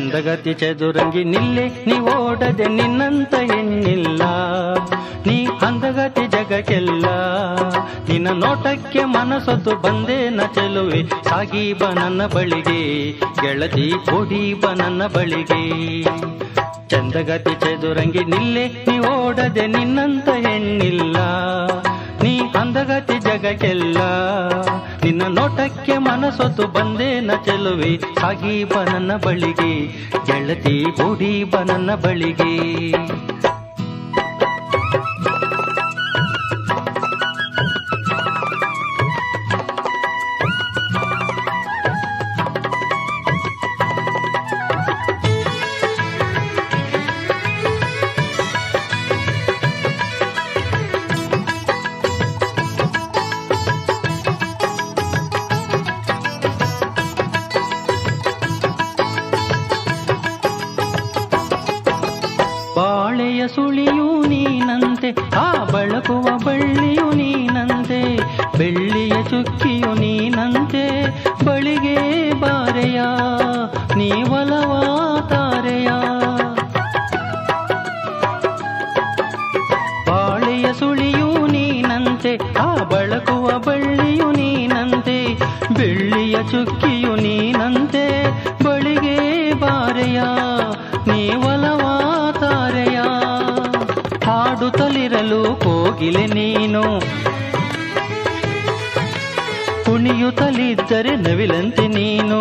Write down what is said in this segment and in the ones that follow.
ಚಂದಗತಿ ಚದುರಂಗಿ ನಿಲ್ಲೆ ನೀ ಓಡದೆ ನಿನ್ನಂತ ಹೆಣ್ಣಿಲ್ಲ ನೀ ಅಂದಗತಿ ಜಗಕ್ಕೆಲ್ಲ ನಿನ್ನ ನೋಟಕ್ಕೆ ಮನಸೊತ್ತು ಬಂದೆ ನ ಚೆಲುವೆ ಸಾಗಿ ಬ ನನ್ನ ಬಳಿಗೆ ಗೆಳತಿ ಓಡಿ ಬ ನನ್ನ ಬಳಿಗೆ ಚಂದಗತಿ ಚದುರಂಗಿ ನಿಲ್ಲೆ ನೀ ಓಡದೆ ನಿನ್ನಂತ ಹೆಣ್ಣಿಲ್ಲ ನೀ ಅಂದಗತಿ ಜಗಕ್ಕೆಲ್ಲ ನಿನ್ನ ನೋಟಕ್ಕೆ ಮನಸೊತ್ತು ಬಂದೆ ನ ಚೆಲುವೆ ಸಾಗಿ ಬ ನನ್ನ ಬಳಿಗೆ ಗೆಳತಿ ಓಡಿ ಬ ನನ್ನ ಬಳಿಗೆ ಬಾಳೆಯ ಸುಳಿಯು ನೀನಂತೆ ಆ ಬಳಕುವ ಬಳ್ಳಿಯು ನೀನಂತೆ ಬೆಳ್ಳಿಯ ಚುಕ್ಕಿಯು ನೀನಂತೆ ಬಳಿಗೆ ಬಾರೆಯ ನೀವಲವ ತಾರೆಯ ಬಾಳೆಯ ಸುಳಿಯು ನೀನಂತೆ ಆ ಬಳಕುವ ಬಳ್ಳಿಯು ನೀನಂತೆ ಬೆಳ್ಳಿಯ ಚುಕ್ಕಿಯು ನೀನಂತೆ ಬಳಿಗೆ ಬಾರೆಯ ನೀವಲವ ತಾರೆಯ ಹಾಡುತ್ತಲಿರಲು ಕೋಗಿಲೆ ನೀನು ಕುಣಿಯುತ್ತಲಿದ್ದರೆ ನವಿಲಂತೆ ನೀನು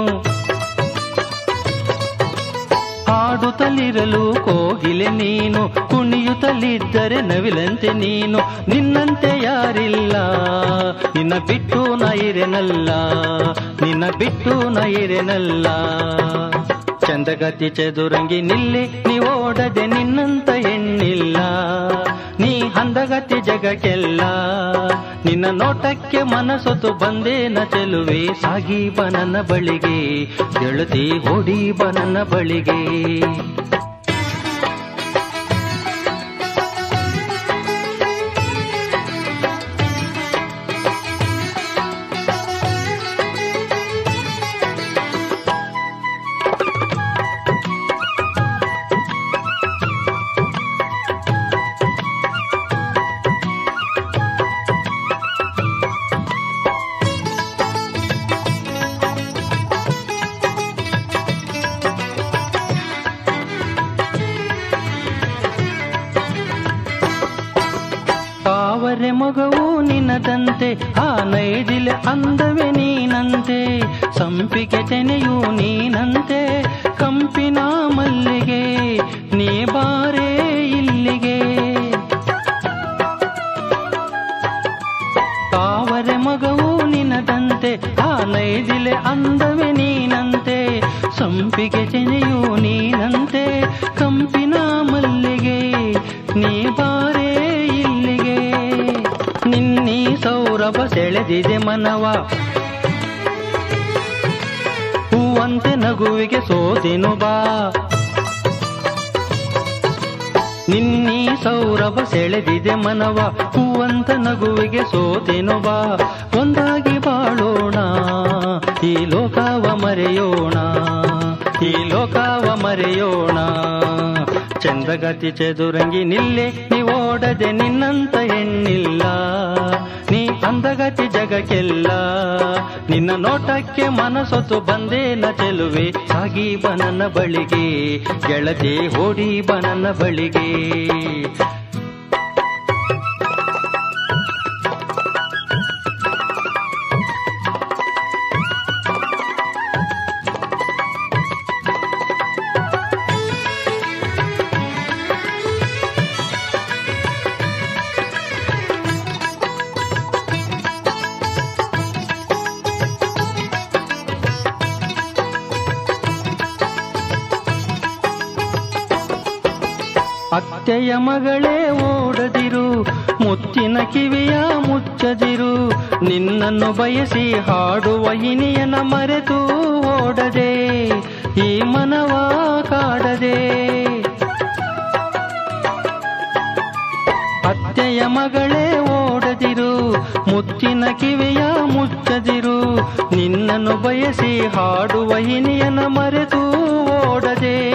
ಹಾಡುತ್ತಲಿರಲು ಕೋಗಿಲೆ ನೀನು ಕುಣಿಯುತ್ತಲಿದ್ದರೆ ನವಿಲಂತೆ ನೀನು ನಿನ್ನಂತೆ ಯಾರಿಲ್ಲ ನಿನ್ನ ಬಿಟ್ಟು ನೈರೆನಲ್ಲ ನಿನ್ನ ಬಿಟ್ಟು ನೈರೆನಲ್ಲ ಚಂದಗತಿ ಚದುರಂಗಿ ನಿಲ್ಲಿ ನೀ ಓಡದೆ ನಿನ್ನಂತ ಹೆಣ್ಣಿಲ್ಲ ನೀ ಹಂದಗತಿ ಜಗಕ್ಕೆಲ್ಲ ನಿನ್ನ ನೋಟಕ್ಕೆ ಮನಸೊತ್ತು ಬಂದೆ ನ ಚೆಲುವೆ ಸಾಗಿ ಬ ನನ್ನ ಬಳಿಗೆ ಗೆಳತಿ ಓಡಿ ಬ ನನ್ನ ಬಳಿಗೆ ತಾವರೆ ಮಗವು ನಿನ್ನದಂತೆ ಆ ನೈದಿಲೆ ಅಂದವೆ ನೀನಂತೆ ಸಂಪಿಗೆ ತೆನೆಯು ನೀನಂತೆ ಕಂಪಿನ ಮಲ್ಲಿಗೆ ನೀ ಬಾರೇ ಇಲ್ಲಿಗೆ ತಾವರೆ ಮಗವು ನಿನ್ನದಂತೆ ಆ ನೈದಿಲೆ ಅಂದವೆ ನೀನಂತೆ ಸಂಪಿಗೆ ತೆನೆಯು ನೀನಂತೆ ಕಂಪಿನ ಮಲ್ಲಿಗೆ ನೀ ಬಾರೇ ಇಲ್ಲಿಗೆ ನಿನ್ನೀ ಸೌರಭ ಸೆಳೆದಿದೆ ಮನವ ಹೂವಂತೆ ನಗುವಿಗೆ ಸೋದೆನು ಬಾ ನಿನ್ನೀ ಸೌರಭ ಸೆಳೆದಿದೆ ಮನವ ಹೂವಂತ ನಗುವಿಗೆ ಸೋತೆನು ಬಾ ಒಂದಾಗಿ ಬಾಳೋಣ ಈ ಲೋಕವ ಮರೆಯೋಣ ಈ ಲೋಕವ ಮರೆಯೋಣ ಚಂದ್ರಗತಿ ಚದುರಂಗಿ ನಿಲ್ಲೆ ನೀ ಓಡದೆ ನಿನ್ನಂತ ಹೆಣ್ಣಿಲ್ಲ ನೀ ಅಂದಗತಿ ಜಗಕ್ಕೆಲ್ಲ ನಿನ್ನ ನೋಟಕ್ಕೆ ಮನಸೊತ್ತು ಬಂದೇ ನ ಚೆಲುವೆ ಸಾಗಿ ಬ ನನ್ನ ಬಳಿಗೆ ಗೆಳತಿ ಓಡಿ ಬ ನನ್ನ ಬಳಿಗೆ ಅತ್ತೆಯ ಮಗಳೇ ಓಡದಿರು ಮುತ್ತಿನ ಕಿವಿಯ ಮುಚ್ಚದಿರು ನಿನ್ನನ್ನು ಬಯಸಿ ಹಾಡುವ ಹಿನಿಯನ ಮರೆತು ಓಡದೆ ಈ ಮನವ ಕಾಡದೆ ಅತ್ತೆಯ ಮಗಳೇ ಓಡದಿರು ಮುತ್ತಿನ ಕಿವಿಯ ಮುಚ್ಚದಿರು ನಿನ್ನನ್ನು ಬಯಸಿ ಹಾಡುವ ಹಿನಿಯನ ಮರೆತು ಓಡದೆ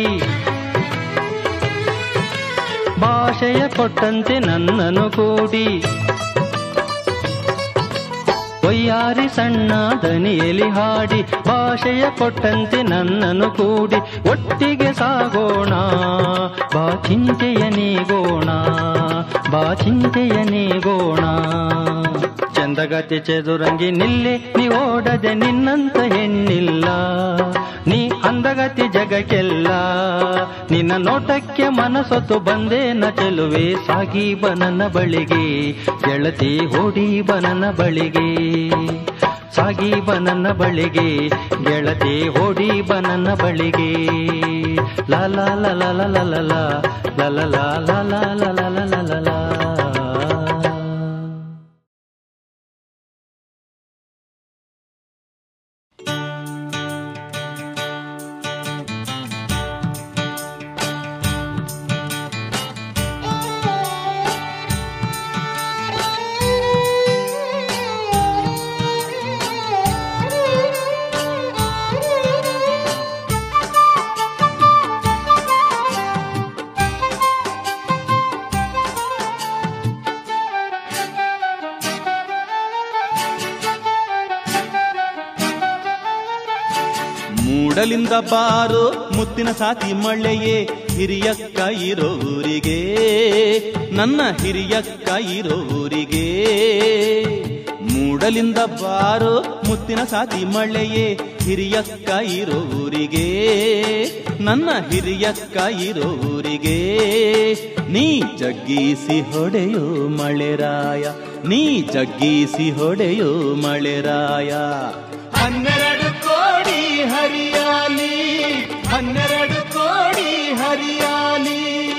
ಭಾಷೆಯ ಕೊಟ್ಟಂತೆ ನನ್ನನ್ನು ಕೂಡಿ ಒಯ್ಯಾರಿ ಸಣ್ಣ ದನಿಯಲಿ ಹಾಡಿ ಭಾಷೆಯ ಕೊಟ್ಟಂತೆ ನನ್ನನ್ನು ಕೂಡಿ ಒಟ್ಟಿಗೆ ಸಾಗೋಣ ಬಾ ಚಿಂತೆಯ ನೀಗೋಣ ಬಾ ಚಿಂತೆಯ ನೀಗೋಣ ಚಂದಗತಿ ಚದುರಂಗಿ ನಿಲ್ಲೆ ನೀ ಓಡದೆ ನಿನ್ನಂತ ಹೆಣ್ಣಿಲ್ಲ ನೀ ಅಂದಗತಿ ಜಗಕ್ಕೆಲ್ಲ ನಿನ್ನ ನೋಟಕ್ಕೆ ಮನಸೊತ್ತು ಬಂದೆ ನ ಚೆಲುವೆ ಸಾಗಿ ಬನನ ಬಳಿಗೆ ಗೆಳತಿ ಓಡಿ ಬನನ ಬಳಿಗೆ ಸಾಗಿ ಬನನ ಬಳಿಗೆ ಗೆಳತಿ ಓಡಿ ಬನನ ಬಳಿಗೆ ಲಾ ಲಾ ಲಾ ಲಾ ಲಾ ಲಾ ಲಾ ಲಾ ಲಾ ಲಾ ಲಾ ಲಾ ಲಾ ಲಾ ಲಾ ಲಾ ಲಾ ಲಾ ಮೂಡಲಿಂದ ಬಾರೋ ಮುತ್ತಿನ ಸಾತಿ ಮಳ್ಳೆಯೇ ಹಿರಿಯಕ್ಕ ಇರೋ ಊರಿಗೆ ನನ್ನ ಹಿರಿಯಕ್ಕ ಇರೋ ಊರಿಗೆ ಮೂಡಲಿಂದ ಬಾರೋ ಮುತ್ತಿನ ಸಾತಿ ಮಳ್ಳೆಯೇ ಹಿರಿಯಕ್ಕ ಇರೋ ಊರಿಗೆ ನನ್ನ ಹಿರಿಯಕ್ಕ ಇರೋ ಊರಿಗೆ ನೀ ಜಗ್ಗಿಸಿ ಹೊಡೆಯೋ ಮಳೆರಾಯ ನೀ ಜಗ್ಗಿಸಿ ಹೊಡೆಯೋ ಮಳೆರಾಯ ಹನ್ನೆರಡು ಕೋಡಿ ಹರಿಯಾಲಿ ಹನ್ನೆರಡು ಕೋಡಿ ಹರಿಯಾಲಿ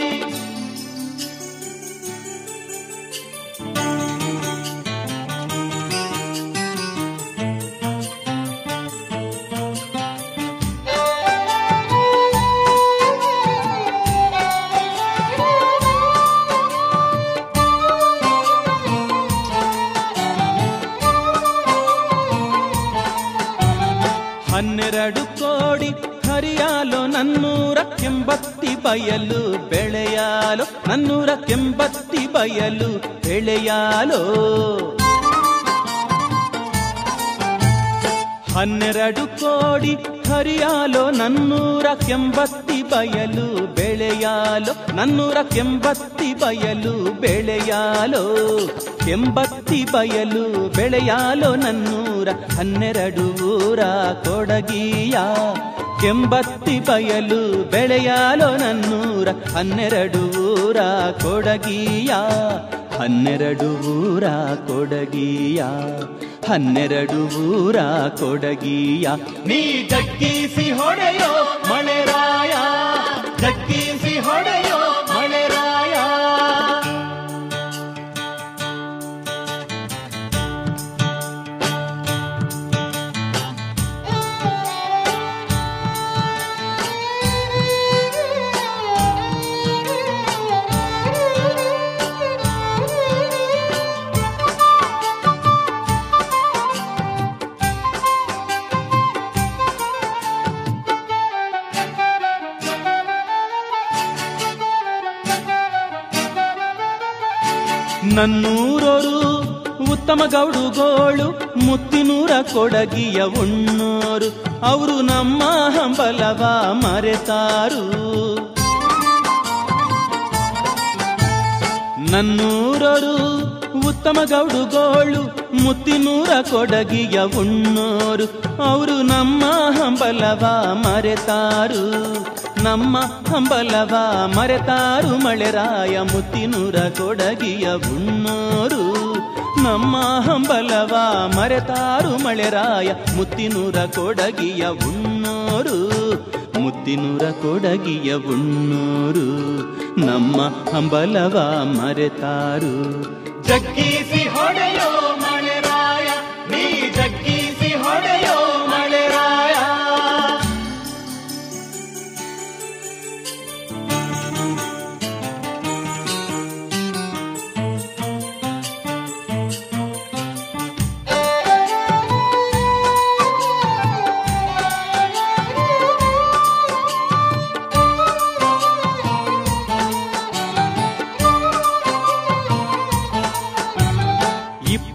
ಹನ್ನೆರಡು ಕೋಡಿ ಹರಿಯಾಲು ನನ್ನೂರ ಕೆಂಬತ್ತಿ ಬಯಲು ಬೆಳೆಯಾಲು ನನ್ನೂರ ಕೆಂಬತ್ತಿ ಬಯಲು ಬೆಳೆಯಾಲು ಹನ್ನೆರಡು ಕೋಡಿ ಹರಿಯಾಲು ನನ್ನೂರ ಕೆಂಬತ್ತಿ ಬಯಲು ಬೆಳೆಯಾಲು ನನ್ನೂರ ಕೆಂಬತ್ತಿ ಬಯಲು ಬೆಳೆಯಾಲು ಕೆಂಬತ್ತಿ ಬಯಲು ಬೆಳೆಯಾಲು ನನ್ನೂರ ಹನ್ನೆರಡು ಊರ ಕೊಡಗಿಯ ಕೆಂಬತ್ತಿ ಬಯಲು ಬೆಳೆಯಾಲು ನನ್ನೂರ ಹನ್ನೆರಡು ಊರ ಕೊಡಗಿಯ ಹನ್ನೆರಡು ಊರ ಕೊಡಗಿಯ ಹನ್ನೆರಡು ಊರ ಕೊಡಗಿಯ ನೀ ಜಗ್ಗಿಸಿ ಹೊಡೆಯೋ ಮಳೆರಾಯ ಜಗ್ಗಿಸಿ ಹೊಡೆಯೋ ಮಳೆರಾಯ ನನ್ನೂರರು ಉತ್ತಮ ಗೌಡುಗೋಳು ಮುತ್ತಿನೂರ ಕೊಡಗಿಯ ಉಣ್ಣೋರು ಅವರು ನಮ್ಮ ಹಂಬಲವ ಮರೆತಾರು ನನ್ನೂರರು ಉತ್ತಮ ಗೌಡುಗೋಳು ಮುತ್ತಿನೂರ ಕೊಡಗಿಯ ಉಣ್ಣೋರು ಅವರು ನಮ್ಮ ಹಂಬಲವ ಮರೆತಾರು ನಮ್ಮ ಹಂಬಲವ ಮರೆತಾರು ಮಳೆರಾಯ ಮುತ್ತಿನೂರ ಕೊಡಗಿಯ ಉಣ್ಣೋರು ನಮ್ಮ ಹಂಬಲವ ಮರೆತಾರು ಮಳೆರಾಯ ಮುತ್ತಿನೂರ ಕೊಡಗಿಯ ಉಣ್ಣೋರು ಮುತ್ತಿನೂರ ಕೊಡಗಿಯ ಉಣ್ಣೋರು ನಮ್ಮ ಹಂಬಲವ ಮರೆತಾರು ಜಗ್ಗಿಸಿ ಹೊಡೆಯೋ ಮಳೆರಾಯ ನೀ ಜಗ್ಗಿಸಿ ಹೊಡೆಯೋ ಮಳೆರಾಯ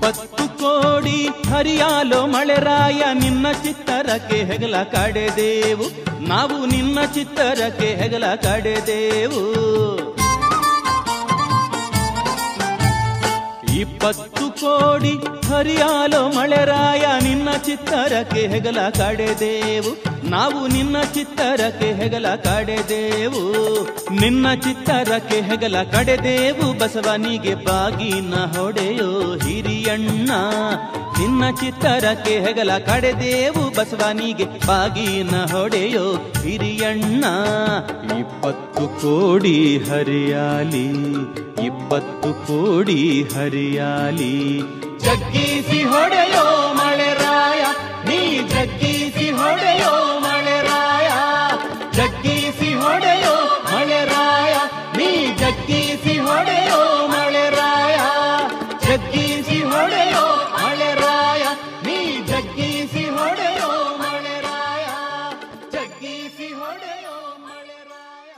ಇಪ್ಪತ್ತು ಕೋಡಿ ಹರಿಯಾಲೋ ಮಳೆರಾಯ ನಿನ್ನ ಚಿತ್ತರಕ್ಕೆ ಹೆಗಲ ಕಡೆದೇವು ನಾವು ನಿನ್ನ ಚಿತ್ತರಕ್ಕೆ ಹೆಗಲ ಕಡೆದೇವು ಇಪ್ಪತ್ತು ಕೋಡಿ ಹರಿಯಾಲೋ ಮಳೆರಾಯ ನಿನ್ನ ಚಿತ್ತರಕ್ಕೆ ಹೆಗಲ ಕಡೆದೇವು ನಾವು ನಿನ್ನ ಚಿತ್ತರಕ್ಕೆ ಹೆಗಲ ಕಡೆದೇವು ನಿನ್ನ ಚಿತ್ತರಕ್ಕೆ ಹೆಗಲ ಕಡೆದೇವು ಬಸವನಿಗೆ ಬಾಗಿನ ಹೊಡೆಯೋ ಹಿರಿಯಣ್ಣ ನಿನ್ನ ಚಿತ್ತರಕ್ಕೆ ಹೆಗಲ ಕಡೆದೇವು ಬಸವನಿಗೆ ಬಾಗಿನ ಹೊಡೆಯೋ ಹಿರಿಯಣ್ಣ ಇಪ್ಪತ್ತು ಕೋಡಿ ಹರಿಯಾಲಿ ಇಪ್ಪತ್ತು ಕೋಡಿ ಹರಿಯಾಲಿ ಜಗ್ಗಿಸಿ ಹೊಡೆಯೋ ಮಳೆರಾಯ ನೀ ಜಗ್ಗಿಸಿ ಹೊಡೆಯೋ ಮಳೆರಾಯ ಜಗ್ಗಿಸಿ ಹೊಡೆಯೋ ಮಳೆರಾಯ ನೀ ಜಗ್ಗಿಸಿ ಹೊಡೆಯೋ ಮಳೆರಾಯ ಜಗ್ಗಿಸಿ ಹೊಡೆಯೋ ಮಳೆರಾಯ ನೀ ಜಗ್ಗಿಸಿ ಹೊಡೆಯೋ ಮಳೆರಾಯ ಜಗ್ಗಿಸಿ ಹೊಡೆಯೋ ಮಳೆರಾಯ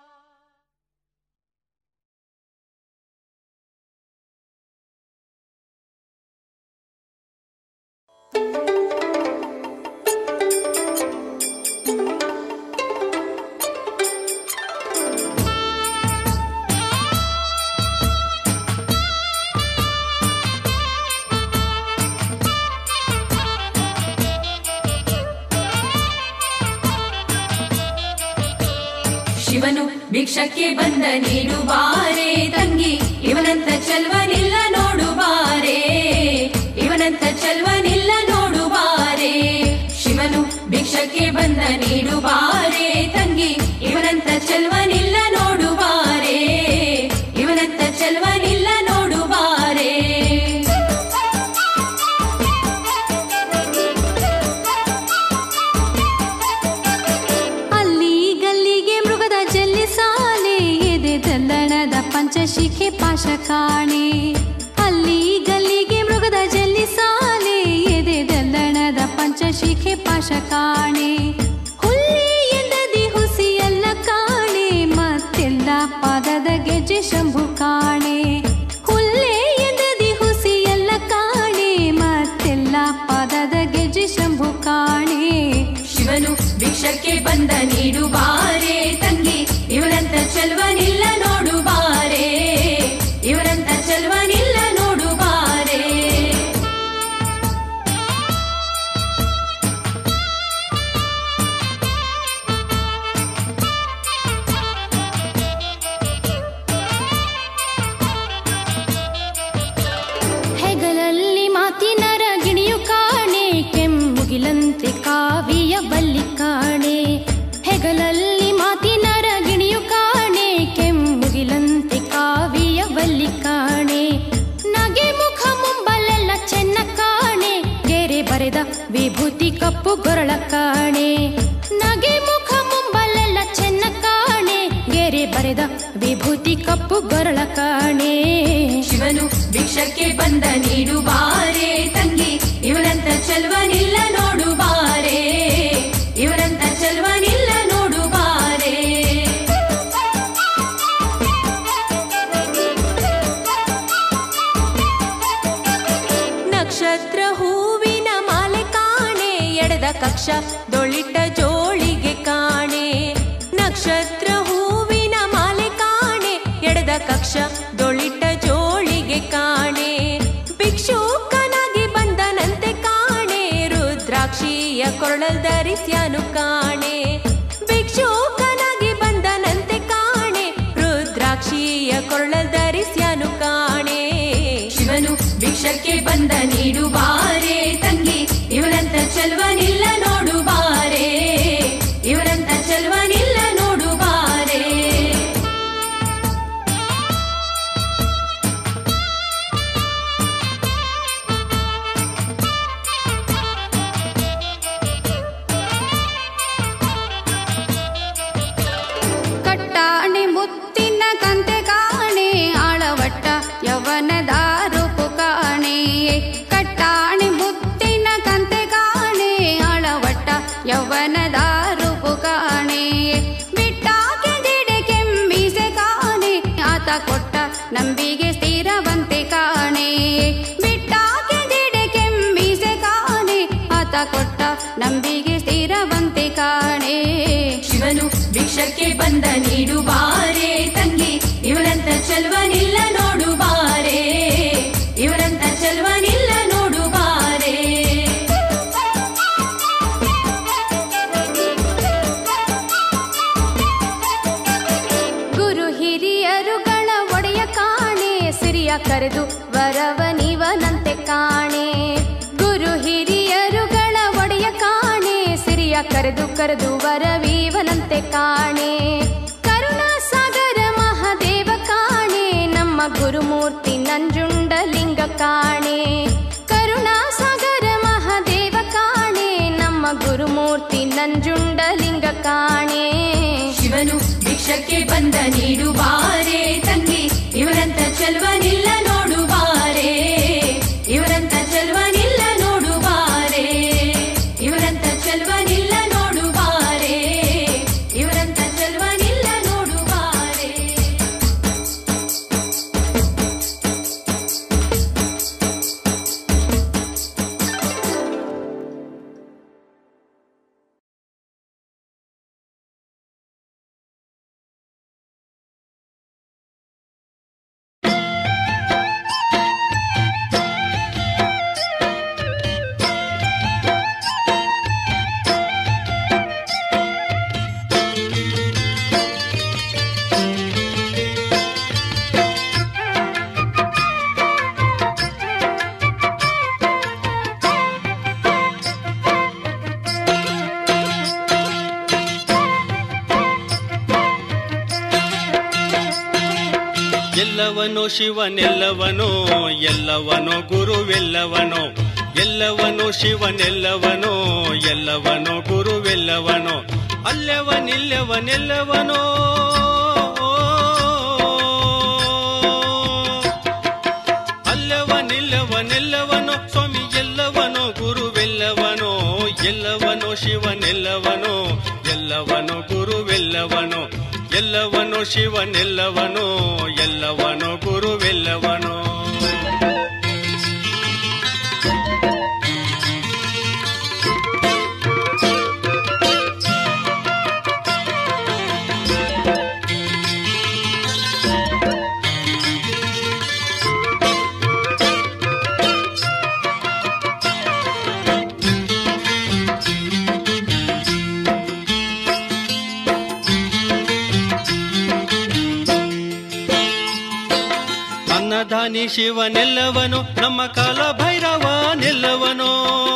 ಶಿವನು ಭಿಕ್ಷಕ್ಕೆ ಬಂದ ನೀಡುವಾರೆ ತಂಗಿ ಇವನಂತ ಚಲ್ವನಿಲ್ಲ ನೋಡುವಾರೆ ಇವನಂತ ಚಲ್ವನಿಲ್ಲ ನೋಡುವಾರೆ ಶಿವನು ಭಿಕ್ಷಕ್ಕೆ ಬಂದ ನೀಡುವಾರೆ ತಂಗಿ ಇವನಂತ ಚಲ್ವನಿಲ್ಲ ನೋಡುವಾರೆ ಇವನಂತ ಚಲ್ವನಿಲ್ಲ ನೋಡುವಾರೆ ಅಲ್ಲಿ ಗಲ್ಲಿಗೆ ಮೃಗದ ಜಲ್ಲಿ ಸಾಲೆ ಎದೆ ದಲ್ಲಣದ ಪಂಚಶಿಖೆ ಪಾಶ ಕಾಣೆ ಅಲ್ಲಿ ಗಲ್ಲಿಗೆ ಮೃಗದ ಜಲ್ಲಿ ಸಾಲೆ ಎದೆ ದಲ್ಲಣದ ಪಂಚಶಿಖೆ ಪಾಶ ಕಾಣೆ ಹುಲ್ಲಿ ಎಂದದಿ ಹುಸಿ ಎಲ್ಲ ಕಾಣೆ ಮತ್ತೆಲ್ಲ ಪಾದದ ಗೆಜ್ಜೆ ಶಂಭು ಕಾಣೆ ಹುಲ್ಲೆ ಎಂದದಿ ಹುಸಿ ಎಲ್ಲ ಕಾಣೆ ಮತ್ತೆಲ್ಲ ಪಾದದ ಗೆಜ್ಜೆ ಶಂಭು ಕಾಣೆ ಶಿವನು ಭಿಕ್ಷಕ್ಕೆ ಬಂದ ನೀಡುವಾರೆ ತಂಗಿ ಇವನಂತ ಚಲ್ವನಿಲ್ಲ ನೋಡುವಾರೆ ಇವನಂತ ಚಲ್ವನಿಲ್ಲ ನೋಡುವಾರೆ ಹೆಗಲಲ್ಲಿ ಮಾತಿನರ ಗಿಣಿಯು ಕಾಣೆ ಕೆಮ್ಮುಗಿಲಂತೆ ಕಾವಿಯ ಬಲ್ಲಿ ಕಾಣೆ ಹೆಗಲಲ್ಲಿ ಮಾತಿನರ ಗಿಣಿಯು ಕಾಣೆ ಕೆಮ್ಮುಗಿಲಂತೆ ಕಾವಿಯ ಬಲ್ಲಿ ಕಾಣೆ ನಗೆ ಮುಖ ಮುಂಬಲೆಲ್ಲ ಚೆನ್ನ ಕಾಣೆ ಗೆರೆ ಬರೆದ ವಿಭೂತಿ ಕಪ್ಪು ಗೊರಳ ಕಾಣೆ ನಗೆ ಮುಖ ಮುಂಬಲೆಲ್ಲ ಚೆನ್ನ ಕಾಣೆ ಗೆರೆ ಬರೆದ ವಿಭೂತಿ ಕಪ್ಪು ಗೊರಳ ಕಾಣೆ ಶಿವನು ಭಿಕ್ಷಕ್ಕೆ ಬಂದ ನೀಡುವಾರೆ ತಂಗಿ ಇವನಂತ ಚಲ್ವನಿಲ್ಲ ನೋಡುವಾರೆ ಇವನಂತ ಚಲ್ವನಿಲ್ಲ ನೋಡುವಾರೆ ನಕ್ಷತ್ರ ಹೂವಿನ ಮಾಲೆ ಕಾಣೆ ಎಡದ ಕಕ್ಷ ದೊಳಿಟ ಜೋಳಿಗೆ ಕಾಣೆ ನಕ್ಷತ್ರ ಹೂವಿನ ಮಾಲೆ ಕಾಣೆ ಎಡದ ಕಕ್ಷ ದೊಳಿಟ ಜೋಳಿಗೆ ಕಾಣೆ ಭಿಕ್ಷುಕನಾಗಿ ಬಂದನಂತೆ ಕಾಣೆ ರುದ್ರಾಕ್ಷಿಯ ಕೊರಳಲ್ ಧರಿಸ್ಯಾನು ಕಾಣೆ ಭಿಕ್ಷುಕನಾಗಿ ಬಂದನಂತೆ ಕಾಣೆ ರುದ್ರಾಕ್ಷಿಯ ಕೊರಳಲ್ ಧರಿಸ್ಯಾನು ಕಾಣೆ ಶಿವನು ಭಿಕ್ಷಕ್ಕೆ ಬಂದ ನೀಡುವಾರೆ ತಂಗಿ ಇವನಂತ ಚಲ್ವನಿಲ್ಲ ನೋಡುವಾರೆ ಇವನಂತ ಚಲ್ವನಿಲ್ಲ ನೋಡುವಾರೆ ಕಟ್ಟಾಣೆ ಮುತ್ತಿನ ಕಂತೆ ಕಾಣೆ ಆಳವಟ್ಟ ಯವನದ ರೂಪು ಕಾಣೆ ಕಟ್ಟಾಣೆ ಮುತ್ತಿನ ಕಂತೆ ಕಾಣೆ ಆಳವಟ್ಟ ಯವನದ ರೂಪು ಕಾಣೆ ಬಿಟ್ಟಾಕೆ ದಿಡೆ ಕೆಂಬಿಸೆ ಕಾಣೆ ಆತ ಕೊಟ್ಟ ನಂಬಿಗೆ ಸ್ಥಿರವಂತೆ ಕಾಣೆ ಬಿಟ್ಟಾಕೆ ನಂಬಿಗೆ ಸ್ಥಿರವಂತೆ ಕಾಣೆ ಶಿವನು ಭಿಕ್ಷಕ್ಕೆ ಬಂದ ನೀಡು ಬಾರೆ ತಂಗಿ ಇವನಂತ ಚಲ್ವನಿಲ್ಲ ನೋಡು ಬಾರೆ ಇವನಂತ ಚಲ್ವನಿಲ್ಲ ನೋಡು ಬಾರೆ ಗುರು ಹಿರಿಯರುಗಳ ಒಡೆಯ ಕಾಣೆ ಸಿರಿಯ ಕರೆದು ವರವ ನೀವನಂತೆ ಕಾಣೆ ಗುರು ಹಿರಿಯರುಗಳ ಒಡೆಯ ಕಾಣೆ ಸಿರಿಯ ಕರೆದು ಕರೆದು ವರವೀವನಂತೆ ಕಾಣೆ ಕರುಣಾ ಸಾಗರ ಮಹಾದೇವ ಕಾಣೆ ನಮ್ಮ ಗುರುಮೂರ್ತಿ ನಂಜುಂಡಲಿಂಗ ಕಾಣೆ ಕರುಣಾ ಸಾಗರ ಮಹಾದೇವ ಕಾಣೆ ನಮ್ಮ ಗುರುಮೂರ್ತಿ ನಂಜುಂಡಲಿಂಗ ಕಾಣೆ ಶಿವನು ಭಿಕ್ಷಕ್ಕೆ ಬಂದ ನೀಡು ಬಾರೆ ತಂಗಿ ಇವನಂತ ಚಲ್ವನಿಲ್ಲ ನೋಡು ಬಾರೆ ಇವನಂತ ಚಲ್ವನಿಲ್ಲ ನೋಡು ಬಾರೆ ಇವನಂತ ಚಲ್ವನಿಲ್ಲ ನೋಡು ಬಾರೆ ಇವನಂತ ಚಲ್ವನಿಲ್ಲ ನೋಡು ಬಾರೆ ಎಲ್ಲವನು ಶಿವನೆಲ್ಲವನು ಎಲ್ಲವನು ಗುರುವೆಲ್ಲವನು ಎಲ್ಲವನು ಶಿವನೆಲ್ಲವನು ಎಲ್ಲವನು ಗುರುವೆಲ್ಲವನು ಅಲ್ಲವನಿಲ್ಲವನೆಲ್ಲವನೋ ಅಲ್ಲವನಿಲ್ಲವನೆಲ್ಲವನು ಸ್ವಾಮಿ ಎಲ್ಲವನು ಗುರುವೆಲ್ಲವನು ಎಲ್ಲವನು ಶಿವನೆಲ್ಲವನು ಎಲ್ಲವನು ಗುರುವೆಲ್ಲವನು ಎಲ್ಲವನು ಶಿವನೆಲ್ಲವನು ಎಲ್ಲವನು ಗುರುವೆಲ್ಲವನು ಅನ್ನದಾನಿ ಶಿವನೆಲ್ಲವನು ನಮ್ಮ ಕಾಲ ಭೈರವನೆಲ್ಲವನೋ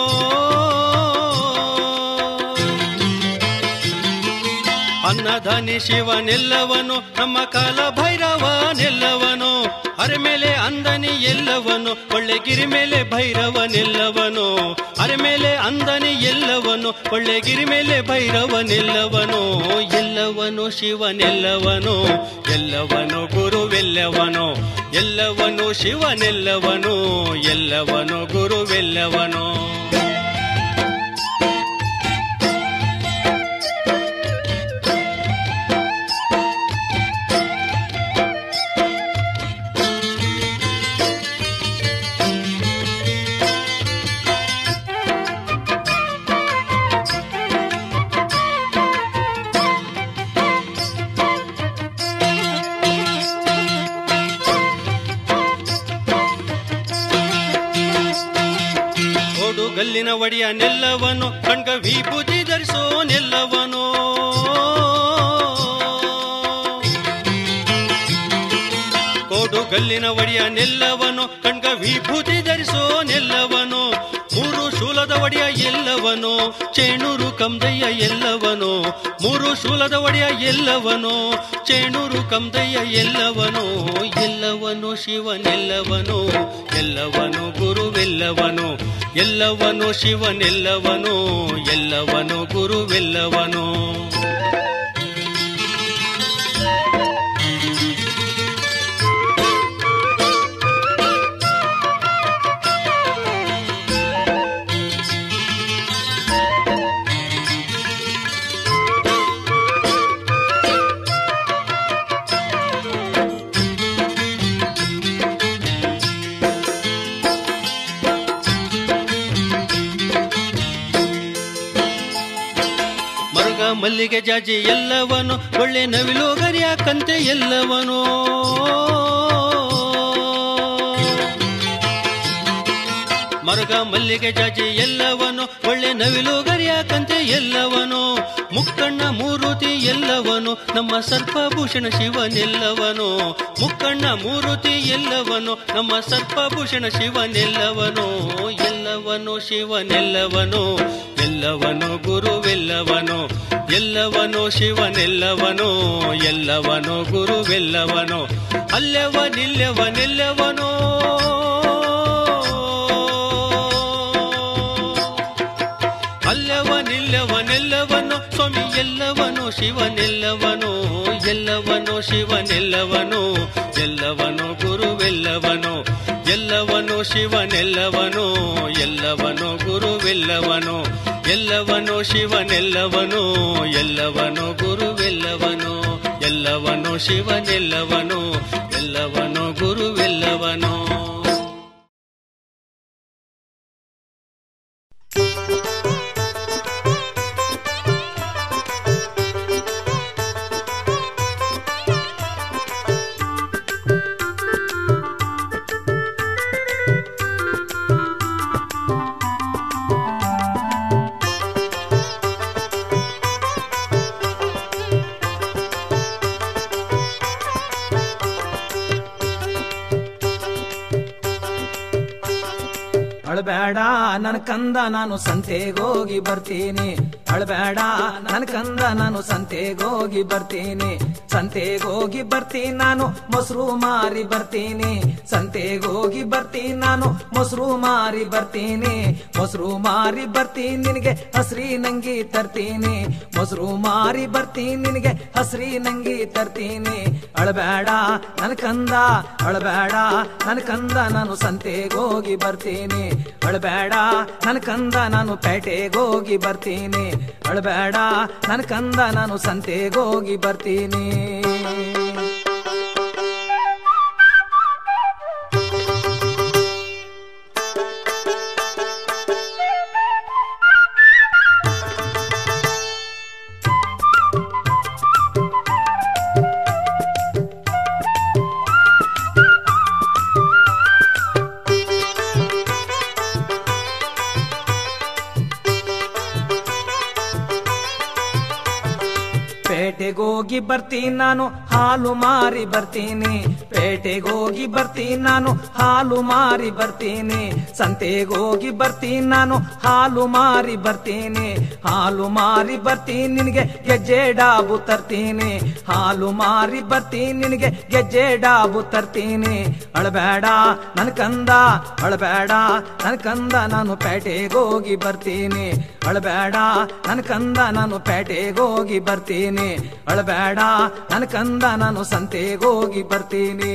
ಅನ್ನದಾನಿ ಶಿವನೆಲ್ಲವನು ನಮ್ಮ ಕಾಲ ಭೈರವನೆಲ್ಲವನು ಅರೆ ಮೇಲೆ ಅಂದನಿ ಎಲ್ಲವನು ಒಳ್ಳೆ ಗಿರಿ ಮೇಲೆ ಭೈರವನೆಲ್ಲವನು ಅರೆ ಮೇಲೆ ಅಂದನಿ ಎಲ್ಲವನು ಒಳ್ಳೆ ಗಿರಿ ಮೇಲೆ ಭೈರವನೆಲ್ಲವನು ಎಲ್ಲವನು ಶಿವನೆಲ್ಲವನು ಎಲ್ಲವನು ಗುರುವೆಲ್ಲವನು ಎಲ್ಲವನು ಶಿವನೆಲ್ಲವನು ಎಲ್ಲವನು ಗುರುವೆಲ್ಲವನು ಓಡುಗಲ್ಲಿನ ಒಡೆಯ ನೆಲ್ಲವನು ಕಣ್ಗ ವಿಭೂತಿ ಧರಿಸೋ ನೆಲ್ಲವನು ಕೋಡುಗಲ್ಲಿನ ಒಡೆಯ ನೆಲ್ಲವನು ಕಣ್ಗ ವಿಭೂತಿ ಧರಿಸೋ ನೆಲ್ಲವನು ಮೂರು ಶೂಲದ ಒಡೆಯ ಎಲ್ಲವನು ಚೇಣೂರು ಕಂದಯ್ಯ ಎಲ್ಲವನು ಮೂರು ಶೂಲದ ಒಡೆಯ ಎಲ್ಲವನು ಚೇಣೂರು ಕಂದಯ್ಯ ಎಲ್ಲವನು ಎಲ್ಲವನು ಶಿವನೆಲ್ಲವನು ಎಲ್ಲವನು ಗುರುವೆಲ್ಲವನು ಎಲ್ಲವನು ಶಿವನೆಲ್ಲವನು ಎಲ್ಲವನು ಗುರುವೆಲ್ಲವನು ಮಲ್ಲಿಗೆ ಜಾಜಿ ಎಲ್ಲವನು ಒಳ್ಳೆ ನವಿಲು ಗರಿಯಾಕಂತೆ ಎಲ್ಲವನು ಮರುಗ ಮಲ್ಲಿಗೆ ಜಾಜಿ ಎಲ್ಲವನು ಒಳ್ಳೆ ನವಿಲು ಗರಿಯಾಕಂತೆ ಎಲ್ಲವನು ಮುಕ್ಕಣ್ಣ ಮೂರುತಿ ಎಲ್ಲವನು ನಮ್ಮ ಸರ್ಪಭೂಷಣ ಶಿವನೆಲ್ಲವನು ಮುಕ್ಕಣ್ಣ ಮೂರುತಿ ಎಲ್ಲವನು ನಮ್ಮ ಸರ್ಪಭೂಷಣ ಶಿವನೆಲ್ಲವನು ಎಲ್ಲವನು ಶಿವನೆಲ್ಲವನು ಎಲ್ಲವನು ಗುರುವೆಲ್ಲವನು ಎಲ್ಲವನು ಶಿವನೆಲ್ಲವನು ಎಲ್ಲವನು ಗುರುವೆಲ್ಲವನು ಅಲ್ಲವನಿಲ್ಲವನೆಲ್ಲವನೋ ಅಲ್ಲವನಿಲ್ಲವನೆಲ್ಲವನು ಸ್ವಾಮಿ ಎಲ್ಲವನು ಶಿವನೆಲ್ಲವನು ಎಲ್ಲವನು ಶಿವನೆಲ್ಲವನು ಎಲ್ಲವನು ಗುರುವೆಲ್ಲವನು ಎಲ್ಲವನು ಶಿವನೆಲ್ಲವನು ಎಲ್ಲವನು ಗುರುವೆಲ್ಲವನು ಎಲ್ಲವನು ಶಿವನೆಲ್ಲವನು ಎಲ್ಲವನು ಗುರುವೆಲ್ಲವನು ಎಲ್ಲವನು ಶಿವನೆಲ್ಲವನು ಎಲ್ಲವನು ಗುರುವೆಲ್ಲವನು ಅಳಬೇಡ ನನ್ ಕಂದ ನಾನು ಸಂತೆಗೋಗಿ ಬರ್ತೀನಿ ಅಳಬೇಡ ನನ್ ಕಂದ ನಾನು ಸಂತೆಗೋಗಿ ಬರ್ತೀನಿ ಸಂತೆಗೋಗಿ ಬರ್ತೀನಿ ನಾನು ಮೊಸರು ಮಾರಿ ಬರ್ತೀನಿ ಸಂತೆಗೋಗಿ ಬರ್ತೀನಿ ನಾನು ಮೊಸರು ಮಾರಿ ಬರ್ತೀನಿ ಮೊಸರು ಮಾರಿ ಬರ್ತೀನಿ ನಿನಗೆ ಹಸ್ರಿ ನಂಗಿ ತರ್ತೀನಿ ಮೊಸರು ಮಾರಿ ಬರ್ತೀನಿ ನಿನಗೆ ಹಸ್ರಿ ನಂಗಿ ತರ್ತೀನಿ ಅಳಬೇಡ ನನ್ ಕಂದ ಅಳಬೇಡ ನನ್ ಕಂದ ನಾನು ಸಂತೆಗೋಗಿ ಬರ್ತೀನಿ ಅಳಬೇಡ ನನ್ ಕಂದ ನಾನು ಪೇಟೆಗೋಗಿ ಬರ್ತೀನಿ ಅಳಬೇಡ ನನ್ ಕಂದ ನಾನು ಸಂತೆಗೋಗಿ ಬರ್ತೀನಿ ಪೇಟೆಗೋಗಿ ಬರ್ತೀನಿ ನಾನು ಹಾಲು ಮಾರಿ ಬರ್ತೀನಿ ಪೇಟೆಗೋಗಿ ಬರ್ತೀನಿ ನಾನು ಹಾಲು ಮಾರಿ ಬರ್ತೀನಿ ಸಂತೆಗೋಗಿ ಬರ್ತೀನಿ ನಾನು ಹಾಲು ಮಾರಿ ಬರ್ತೀನಿ ಹಾಲು ಮಾರಿ ಬರ್ತೀನಿ ನಿನಗೆ ಗೆಜ್ಜೆ ಡಾಬು ತರ್ತೀನಿ ಹಾಲು ಮಾರಿ ಬರ್ತೀನಿ ನಿನಗೆ ಗೆಜ್ಜೆ ಡಾಬು ತರ್ತೀನಿ ಅಳಬೇಡ ನನ್ ಕಂದ ಅಳಬೇಡ ನನ್ ಕಂದ ನಾನು ಪೇಟೆಗೋಗಿ ಬರ್ತೀನಿ ಅಳಬೇಡ ನನ್ ಕಂದ ನಾನು ಪೇಟೆಗೋಗಿ ಬರ್ತೀನಿ ಅಳಬೇಡ ನನ್ ಕಂದ ನಾನು ಸಂತೆಗೋಗಿ ಬರ್ತೀನಿ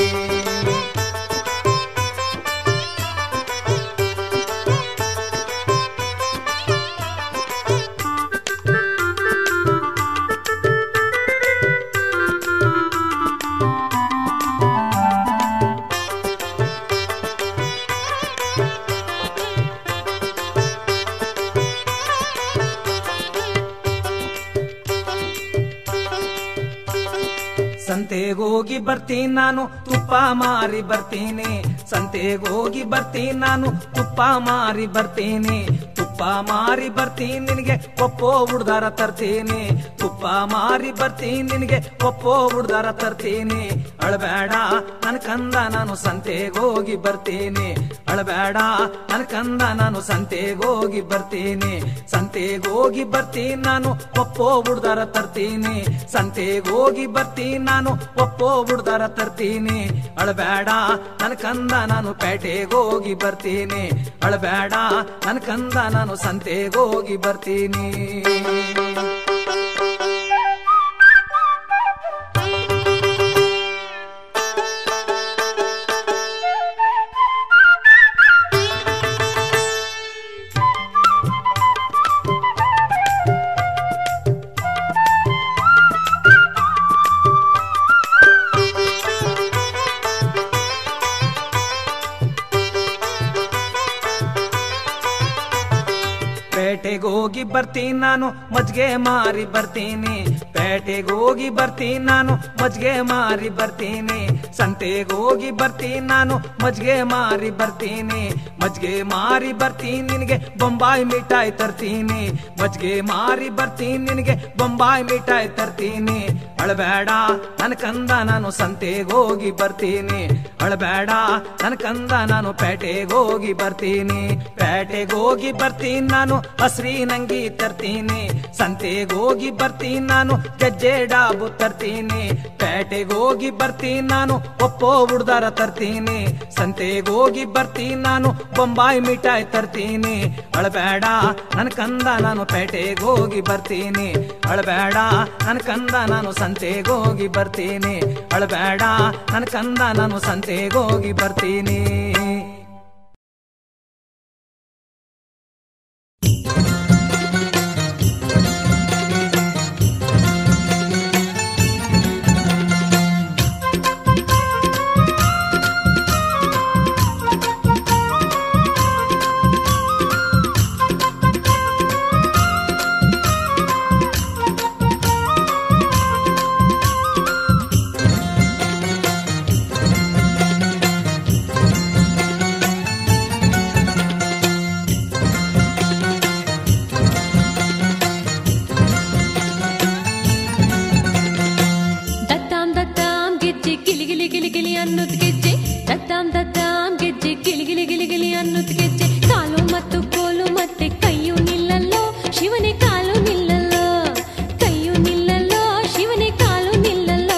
ಸಂತೆಗೋಗಿ ಬರ್ತೀನಿ ನಾನು ತುಪ್ಪ ಮಾರಿ ಬರ್ತೀನಿ ಸಂತೆಗೋಗಿ ಬರ್ತೀನಿ ನಾನು ತುಪ್ಪ ಮಾರಿ ಬರ್ತೀನಿ ತುಪ್ಪ ಮಾರಿ ಬರ್ತೀನಿ ನಿನಗೆ ಒಪ್ಪೋ ಹುಡ್ದಾರ ತರ್ತೀನಿ ತುಪ್ಪ ಮಾರಿ ಬರ್ತೀನಿ ನಿನಗೆ ಒಪ್ಪೋ ಹುಡ್ದಾರ ತರ್ತೀನಿ ಅಳಬೇಡ ನನ್ ಕಂದ ನಾನು ಸಂತೆಗೋಗಿ ಬರ್ತೀನಿ ಅಳಬೇಡ ನನ್ ಕಂದ ನಾನು ಸಂತೆಗೋಗಿ ಬರ್ತೀನಿ ಸಂತೆಗೋಗಿ ಬರ್ತೀನಿ ನಾನು ಒಪ್ಪೋ ಹುಡ್ದಾರ ತರ್ತೀನಿ ಸಂತೆಗೋಗಿ ಬರ್ತೀನಿ ನಾನು ಒಪ್ಪೋ ಹುಡ್ದಾರ ತರ್ತೀನಿ ಅಳಬೇಡ ನನ್ ಕಂದ ನಾನು ಪೇಟೆಗೋಗಿ ಬರ್ತೀನಿ ಅಳಬೇಡ ನನ್ ಕಂದ ನಾನು ಸಂತೆಗೋಗಿ ಬರ್ತೀನಿ ಪೇಟೆಗೋಗಿ ಹೋಗಿ ಬರ್ತೀನಿ ನಾನು ಮಜ್ಗೆ ಮಾರಿ ಬರ್ತೀನಿ ಪೇಟೆಗೆ ಹೋಗಿ ಬರ್ತೀನಿ ನಾನು ಮಜ್ಗೆ ಮಾರಿ ಬರ್ತೀನಿ ಸಂತೆಗೆ ಹೋಗಿ ಬರ್ತೀನಿ ನಾನು ಮಜ್ಗೆ ಮಾರಿ ಬರ್ತೀನಿ ಮಜ್ಗೆ ಮಾರಿ ಬರ್ತೀನಿ ನಿನಗೆ ಬೊಂಬಾಯಿ ಮಿಠಾಯಿ ತರ್ತೀನಿ ಮಜ್ಗೆ ಮಾರಿ ಬರ್ತೀನಿ ನಿನಗೆ ಬೊಂಬಾಯಿ ಮಿಠಾಯಿ ತರ್ತೀನಿ ಅಳಬೇಡ ನನ್ ಕಂದ ನಾನು ಸಂತೆಗೆ ಹೋಗಿ ಬರ್ತೀನಿ ಅಳಬೇಡ ನನ್ ಕಂದ ನಾನು ಪೇಟೆಗೆ ಹೋಗಿ ಬರ್ತೀನಿ ಪೇಟೆಗೆ ಹೋಗಿ ಬರ್ತೀನಿ ನಾನು ಹಸ್ರಿ ನಂಗಿ ತರ್ತೀನಿ ಸಂತೆಗೆ ಹೋಗಿ ಬರ್ತೀನಿ ನಾನು ಗೆಜ್ಜೆ ಡಾಬು ತರ್ತೀನಿ ಪೇಟೆಗೆ ಹೋಗಿ ಬರ್ತೀನಿ ನಾನು ಒಪ್ಪೋ ಹುಡ್ದಾರ ತರ್ತೀನಿ ಸಂತೆಗೆ ಹೋಗಿ ಬರ್ತೀನಿ ನಾನು ಬೊಂಬಾಯಿ ಮಿಠಾಯಿ ತರ್ತೀನಿ ಅಳಬೇಡ ನನ್ ಕಂದ ನಾನು ಪೇಟೆಗೆ ಹೋಗಿ ಬರ್ತೀನಿ ಅಳಬೇಡ ನನ್ ಕಂದ ನಾನು ಸಂತೆಗೆ ಹೋಗಿ ಬರ್ತೀನಿ ಅಳಬೇಡ ನನ್ ಕಂದ ನಾನು ಸಂತೆಗೆ ಹೋಗಿ ಬರ್ತೀನಿ ದತ್ತಾಂ ದತ್ತಾಂ ಗೆಜ್ಜೆ ಗಿಲಿ ಗಿಲಿ ಗಿಲಿ ಗಿಲಿ ಅನ್ನೋದ್ ಗೆಜ್ಜೆ ದತ್ತಾಂ ದತ್ತಾಂ ಗೆಜ್ಜೆ ಗಿಲಿ ಗಿಲಿ ಗಿಲಿ ಗಿಲಿ ಅನ್ನೋದ್ ಗೆಜ್ಜೆ ಕಾಲು ಮತ್ತು ಕೋಲು ಮತ್ತೆ ಕೈಯು ನಿಲ್ಲಲ್ಲೋ ಶಿವನೇ ಕಾಲು ನಿಲ್ಲಲ್ಲೋ ಕೈಯು ನಿಲ್ಲಲ್ಲೋ ಶಿವನೇ ಕಾಲು ನಿಲ್ಲಲ್ಲೋ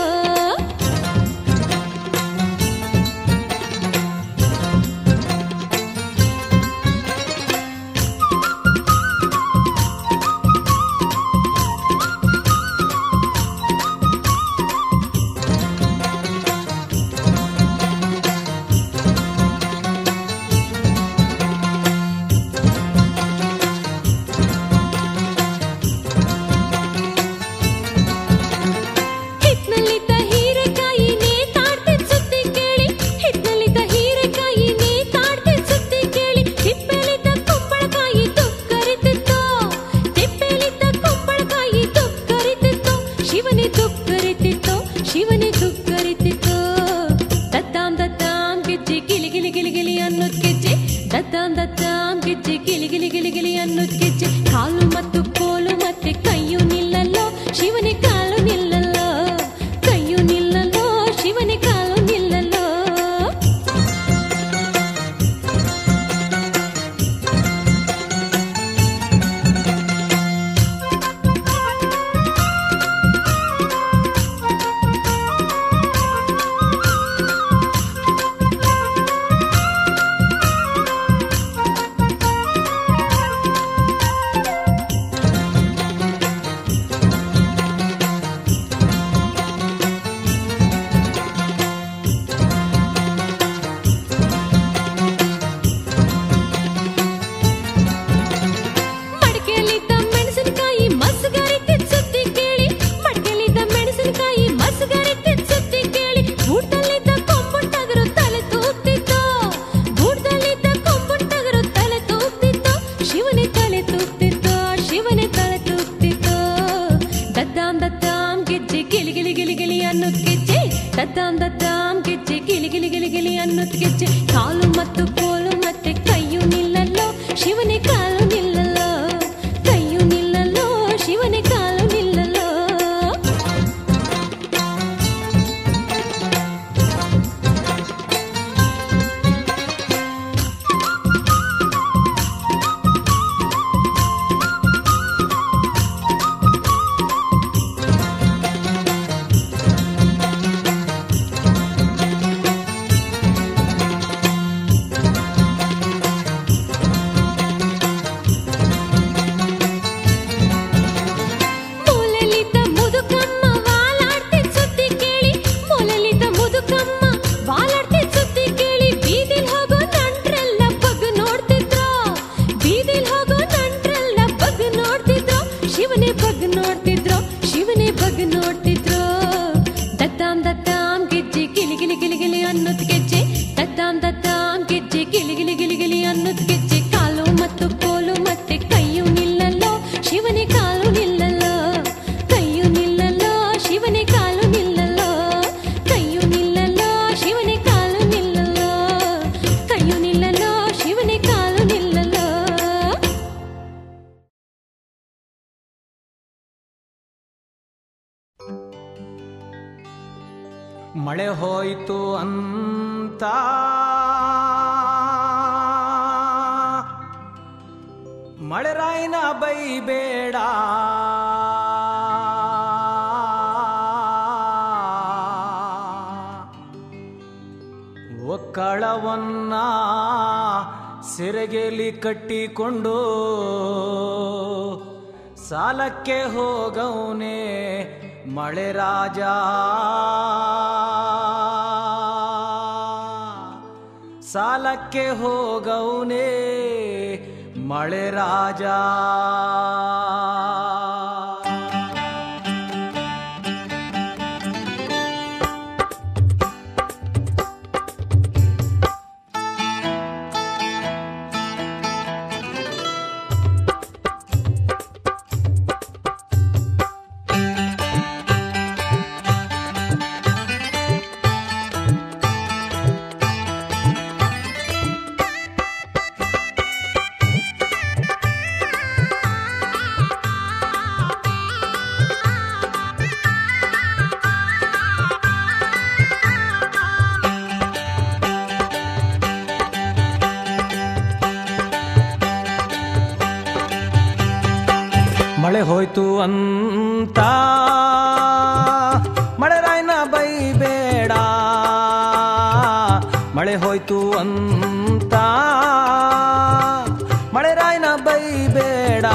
ಹಿತ್ನಲ್ಲಿದ್ದ ಹೀರೆಕಾಯಿ ನೇತಾಡ್ತಿದ್ ಸುದ್ದಿ ಕೇಳಿ ಹಿತ್ನಲ್ಲಿದ್ದ ಹೀರೆಕಾಯಿ ನೇತಾಡ್ತಿದ್ ಸುದ್ದಿ ಕೇಳಿ ತಿಪ್ಪೆಲಿದ್ದ ಕುಂಬಳಕಾಯಿ ತುಕ್ಕರಿತಿತ್ತು ತಿಪ್ಪೆಲಿದ್ದ ಕುಂಬಳಕಾಯಿ ತುಕ್ಕರಿತಿತ್ತು ಶಿವನೇ ತುಕ್ಕರಿತಿತ್ತು ಶಿವನೇ ತುಕ್ಕರಿತಿತ್ತು ದತ್ತಾಂ ದತ್ತಾಂ ಗೆಜ್ಜೆ ಗಿಲಿ ಗಿಲಿ ಗಿಲಿ ಗಿಲಿ ಅನ್ನೋದ್ ಗೆಜ್ಜೆ ದತ್ತಾಂ ದತ್ತಾಂ ಗೆಜ್ಜೆ ಗಿಲಿ ಗಿಲಿ ಗಿಲಿ ಗಿಲಿ ಅನ್ನೋದ್ ಗೆಜ್ಜೆ ಕಾಲು ಮತ್ತು ಕೋಲು ಮತ್ತೆ ಕೈಯು ನಿಲ್ಲಲ್ಲೋ ಶಿವನೇ ಕಾಲು ನಿಲ್ಲಲ್ಲೋ ಕೈಯು ನಿಲ್ಲಲ್ಲೋ ಶಿವನೇ ಕಾಲು ನಿಲ್ಲಲ್ಲೋ ಮಡಕೆಯಲ್ಲಿದ್ದ ಮೆಣಸಿನಕಾಯಿ ಮಸ್ಗರಿತಿದ್ ಸುದ್ದಿ ಕೇಳಿ ಮಡಕೆಯಲ್ಲಿದ್ದ ಮೆಣಸಿನಕಾಯಿ ಮಸ್ಗರಿತಿದ್ ಸುದ್ದಿ ಕೇಳಿ ಗೂಡ್ದಲ್ಲಿದ್ದ ಕೊಂಬುಂಟಗರು ತಲೆ ತೂಗ್ತಿತ್ತು ಗೂಡ್ದಲ್ಲಿದ್ದ ಕೊಂಬುಂಟಗರು ತಲೆ ತೂಗ್ತಿತ್ತು ಶಿವನೇ ತಲೆ ತೂಗ್ತಿತ್ತು ಶಿವನೇ ತಲೆ ತೂಗ್ತಿತ್ತು ದದ್ದಾಂ ದದ್ದಾಂ ಗೆಜ್ಜೆ ಗಿಲಿ ಗಿಲಿ ಗಿಲಿ ಗಿಲಿ ಅನ್ನೋದ್ ಗೆಜ್ಜೆ ದದ್ದಾಂ ದದ್ದಾಂ ಗೆಜ್ಜೆ ಗಿಲಿ ಗಿಲಿ ಗಿಲಿ ಗಿಲಿ ಅನ್ನೋದ್ ಗೆಜ್ಜೆ ಕಾಲು ಮತ್ತು ಕೋಲು ಮತ್ತೆ ಕೈಯು ನಿಲ್ಲಲ್ಲೋ ಶಿವನೇ ಕಾಲು ನಿಲ್ಲಲ್ಲೋ ಕೈಯು ನಿಲ್ಲಲ್ಲೋ ಶಿವನೇ ಕಾಲು ನಿಲ್ಲಲ್ಲೋ ಮೂಲೆಲಿದ್ದ ಮುದುಕಮ್ಮ ವಾಲಾಡ್ತಿದ್ ಸುದ್ದಿ ಕೇಳಿ ಮೂಲೆಲಿದ್ದ ಮುದುಕಮ್ಮ ವಾಲಾಡ್ತಿದ್ ಸುದ್ದಿ ಕೇಳಿ ಬೀದಿಲ್ ಹೋಗೋ ನಂಟ್ರೆಲ್ಲ ಬಗ್ ನೋಡ್ತಿದ್ರು ಬೀದಿಲ್ ಹೋಗೋ ನಂಟ್ರೆಲ್ಲ ಬಗ್ ನೋಡ್ತಿದ್ರು ಶಿವನೇ ಬಗ್ ನೋಡ್ತಿದ್ರು ಶಿವನೇ ಬಗ್ ನೋಡ್ತಿದ್ರು ದತ್ತಾಂ ದತ್ತಾಂ ಗೆಜ್ಜೆ ಗಿಲಿ ಗಿಲಿ ಗಿಲಿ ಗಿಲಿ ಅನ್ನೋದ್ ಗೆಜ್ಜೆ ದತ್ತಾಂ ದತ್ತಾಂ ಗೆಜ್ಜೆ ಗಿಲಿ ಗಿಲಿ ಗಿಲಿ ಗಿಲಿ ಅನ್ನೋದ್ ಗೆಜ್ಜೆ ಕಾಲು ಮತ್ತು ಕೋಲು ಮತ್ತೆ ಕೈಯು ನಿಲ್ಲಲ್ಲೋ ಮಳೆ ಹೋಯಿತು ಅಂತ ಮಳೆರಾಯಿನ ಬೈಬೇಡ ಒಕ್ಕಳವನ್ನ ಸೆರೆಗೆಲಿ ಕಟ್ಟಿಕೊಂಡು ಸಾಲಕ್ಕೆ ಹೋಗವನೆ ಮಳೆ ರಾಜ ಸಾಲಕ್ಕೆ ಹೋಗವನೆ ಮಳೆ ರಾಜ ಮಳೆ ಹೋಯ್ತು ಅಂತ ಮಳೆ ರಾಯ್ನ ಬೈಬೇಡ ಮಳೆ ಹೋಯ್ತು ಅಂತ ಮಳೆ ರಾಯ್ನ ಬೈಬೇಡ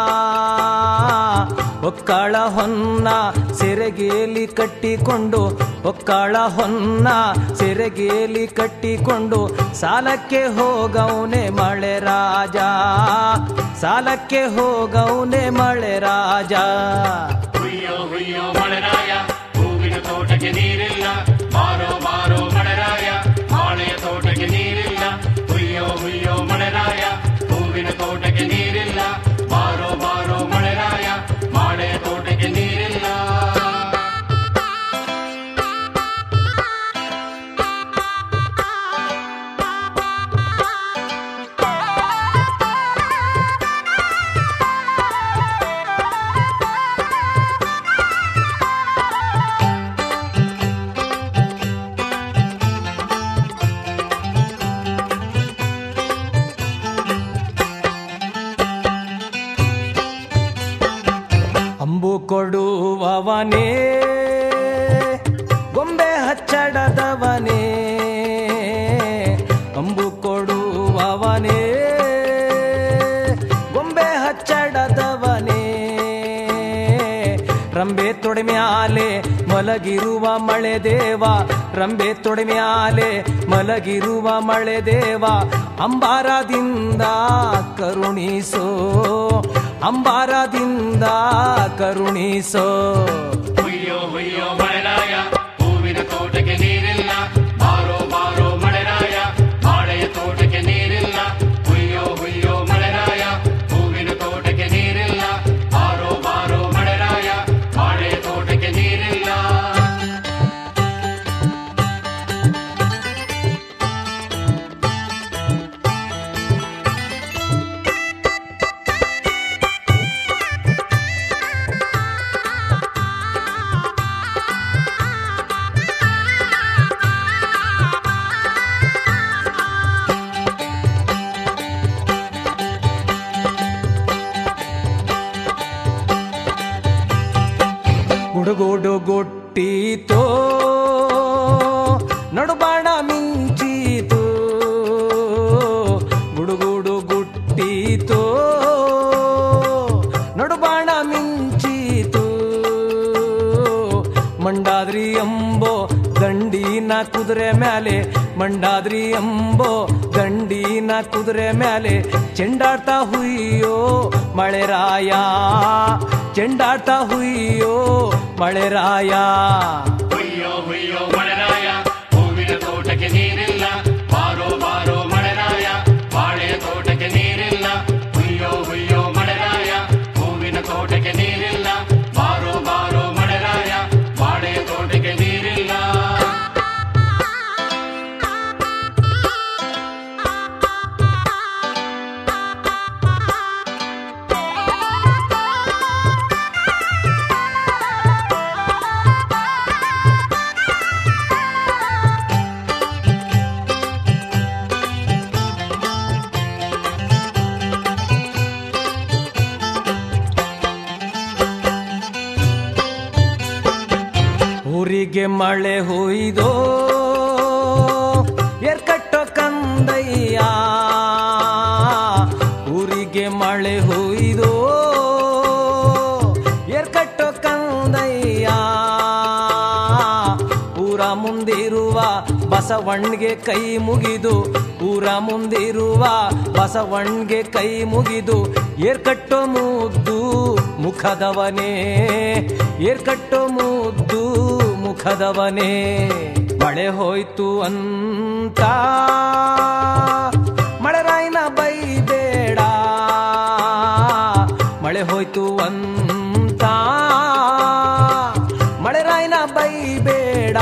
ಒಕ್ಕಳ ಹೊನ್ನ ಸೆರೆಗೇಲಿ ಕಟ್ಟಿಕೊಂಡು ಒಕ್ಕಳ ಹೊನ್ನ ಸೆರೆಗೇಲಿ ಕಟ್ಟಿಕೊಂಡು ಸಾಲಕ್ಕೆ ಹೋಗವನೆ ಮಳೆ ರಾಜ ಸಾಲಕ್ಕೆ ಹೋಗವನೆ ಮಳೆ ರಾಜ ಹುಯ್ಯೋ ಹುಯ್ಯೋ ಮಳೆರಾಯ ಹೂವಿನ ತೋಟಕ್ಕೆ ನೀರಿಲ್ಲ ಬಾರೋ ಬಾರೋ ಮಳೆರಾಯ ಬಾಳೆಯ ತೋಟಕ್ಕೆ ನೀರಿಲ್ಲ ಹುಯ್ಯೋ ಹುಯ್ಯೋ ಮಳೆರಾಯ ಹೂವಿನ ತೋಟಕ್ಕೆ ನೀರಿಲ್ಲ ಬಾರೋ ಬಾರೋ ಮಳೆರಾಯ ಬಾಳೆಯ ತೋಟಕ್ಕೆ ನೀರಿಲ್ಲ ಅಂಬು ಕೊಡುವವನೇ ಗೊಂಬೆ ಹಚ್ಚಡದವನೇ ಅಂಬು ಕೊಡುವವನೇ ಗೊಂಬೆ ಹಚ್ಚಡದವನೇ ರಂಬೆ ತೊಡೆ ಮ್ಯಾಲೆ ಮಲಗಿರುವ ಮಳೆ ದೇವ ರಂಬೆ ತೊಡೆ ಮ್ಯಾಲೆ ಮಲಗಿರುವ ಮಳೆ ದೇವ ಅಂಬಾರದಿಂದ ಕರುಣಿಸೋ ಅಂಬಾರದಿಂದ ಕರುಣಿಸೋ ಹುಯ್ಯೋ ಹುಯ್ಯೋ ಮಳೆರಾಯ ಹೂವಿನ ತೋಟಕ್ಕೆ ನೀರಿಲ್ಲ ಬಾರೋ ಬಾರೋ ಮಳೆರಾಯ ಬಾಳೆಯ ತೋಟಕ್ಕೆ ನೀರಿಲ್ಲ ಹುಯ್ಯೋ ಹುಯ್ಯೋ ಮಳೆರಾಯ ಹೂವಿನ ತೋಟಕ್ಕೆ ನೀರಿಲ್ಲ ಬಾರೋ ಬಾರೋ ಮಳೆರಾಯ ಬಾಳೆಯ ತೋಟಕ್ಕೆ ನೀರಿಲ್ಲ ಗುಡುಗುಡು ಗುಟ್ಟೀತೋ ನಡುಬಾಣ ಮಿಂಚೀತು ಗುಡುಗುಡು ಗುಟ್ಟೀತೋ ನಡುಬಾಣ ಮಿಂಚೀತು ಮಂಡಾದ್ರಿ ಎಂಬೋ ದಂಡಿನ ಕುದುರೆ ಮ್ಯಾಲೆ ಮಂಡಾದ್ರಿ ಎಂಬೋ ದಂಡಿನ ಕುದುರೆ ಮ್ಯಾಲೆ ಚೆಂಡಾಡ್ತಾ ಹುಯ್ಯೋ ಮಳೆರಾಯ ಚೆಂಡಾಡ್ತಾ ಹುಯ್ಯೋ ಮಳೆರಾಯ ಹುಯ್ಯೋ ಹುಯ್ಯೋ ಮಳೆರಾಯ ಹೂವಿನ ತೋಟಕ್ಕೆ ನೀರಿಲ್ಲ ಬಾರೋ ಬಾರೋ ಮಳೆರಾಯ ಬಾಳೆಯ ತೋಟಕ್ಕೆ ನೀರಿಲ್ಲ ಹುಯ್ಯೋ ಹುಯ್ಯೋ ಮಳೆರಾಯ ಹೂವಿನ ತೋಟಕ್ಕೆ ನೀರಿಲ್ಲ ಬಾರೋ ಬಾರೋ ಮಳೆರಾಯ ಬಾಳೆಯ ತೋಟಕ್ಕೆ ನೀರಿಲ್ಲ ಊರಿಗೆ ಮಳೆ ಹೊಯ್ದೋ ಏರ್ಕಟ್ಟೋ ಕಂದಯ್ಯ ಊರಿಗೆ ಮಳೆ ಹೊಯ್ದೋ ಏರ್ಕಟ್ಟೋ ಕಂದಯ್ಯ ಊರ ಮುಂದಿರುವ ಬಸವಣ್ಣಿಗೆ ಕೈ ಮುಗಿದು ಊರ ಮುಂದಿರುವ ಬಸವಣ್ಣಿಗೆ ಕೈ ಮುಗಿದು ಏರ್ಕಟ್ಟೋ ಮುದ್ದು ಮುಖದವನೇ ಏರ್ಕಟ್ಟೋ ಮುದ್ದು ಮುಖದವನೇ ಮಳೆ ಹೋಯ್ತು ಅಂತ ಮಳೆರಾಯಿನ ಬೈಬೇಡ ಮಳೆ ಹೋಯ್ತು ಅಂತ ಮಳೆರಾಯಿನ ಬೈಬೇಡ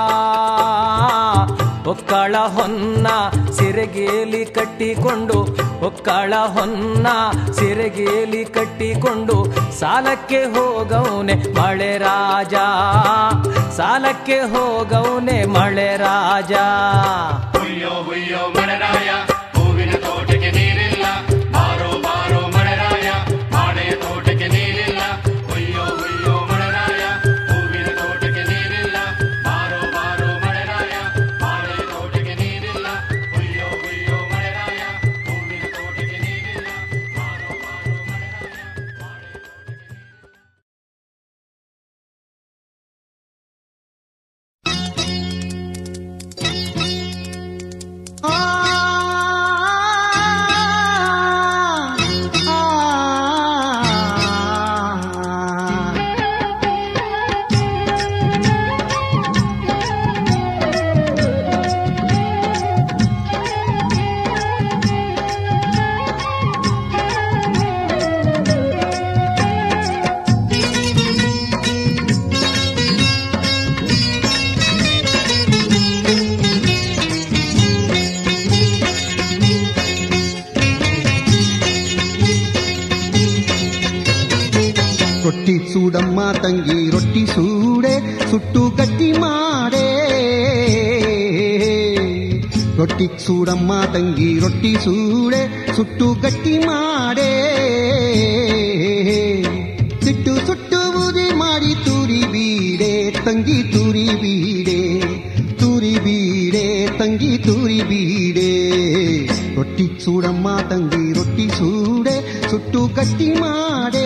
ಒಕ್ಕಳ ಹೊನ್ನ ಸಿರೆಗೇಲಿ ಕಟ್ಟಿಕೊಂಡು ಒಕ್ಕಳ ಹೊನ್ನ ಸಿರೆಗೇಲಿ ಕಟ್ಟಿಕೊಂಡು ಸಾಲಕ್ಕೆ ಹೋಗವನೆ ಮಳೆ ರಾಜ ಸಾಲಕ್ಕೆ ಹೋಗವನೆ ಮಳೆ ರಾಜ ಹುಯ್ಯೋ ಹುಯ್ಯೋ ಮಳೆರಾಯ ಹೂವಿನ ತೋಟಕ್ಕೆ ನೀರಿಲ್ಲ ಬಾರೋ ಬಾರೋ ಮಳೆರಾಯ ಬಾಳೆಯ ತೋಟಕ್ಕೆ ನೀರಿಲ್ಲ ಹುಯ್ಯೋ ಹುಯ್ಯೋ ಮಳೆರಾಯ ಹೂವಿನ ತೋಟಕ್ಕೆ ನೀರಿಲ್ಲ ಬಾರೋ ಬಾರೋ ಮಳೆರಾಯ ಬಾಳೆಯ ತೋಟಕ್ಕೆ ನೀರಿಲ್ಲ ಹುಯ್ಯೋ ಹುಯ್ಯೋ ಮಳೆರಾಯ ಹೂವಿನ ತೋಟಕ್ಕೆ ನೀರಿಲ್ಲ ಬಾರೋ ಬಾರೋ ಮಳೆರಾಯ ಬಾಳೆಯ ತೋಟಕ್ಕೆ ನೀರಿಲ್ಲ ರೊಟ್ಟಿ ಸೂಡಮ್ಮ ತಂಗಿ ರೊಟ್ಟಿ ಸೂಡೆ ಸುಟ್ಟು ಗಟ್ಟಿ ಮಾಡೆ ರೊಟ್ಟಿ ಸೂಡಮ್ಮ ತಂಗಿ ರೊಟ್ಟಿ ಸೂಡೆ ಸುಟ್ಟು ಗಟ್ಟಿ ಮಾಡೆ ಸಿಟ್ಟು ಸುಟ್ಟು ಬೂದಿ ಮಾಡಿ ತೂರಿ ಬೀಡೆ ತಂಗಿ ತೂರಿ ಬೀಡೆ ತೂರಿ ಬೀಡೆ ತಂಗಿ ತೂರಿ ಬೀಡೆ ರೊಟ್ಟಿ ಸೂಡಮ್ಮ ತಂಗಿ ರೊಟ್ಟಿ ಸೂಡೆ ಸುಟ್ಟು ಗಟ್ಟಿ ಮಾಡೆ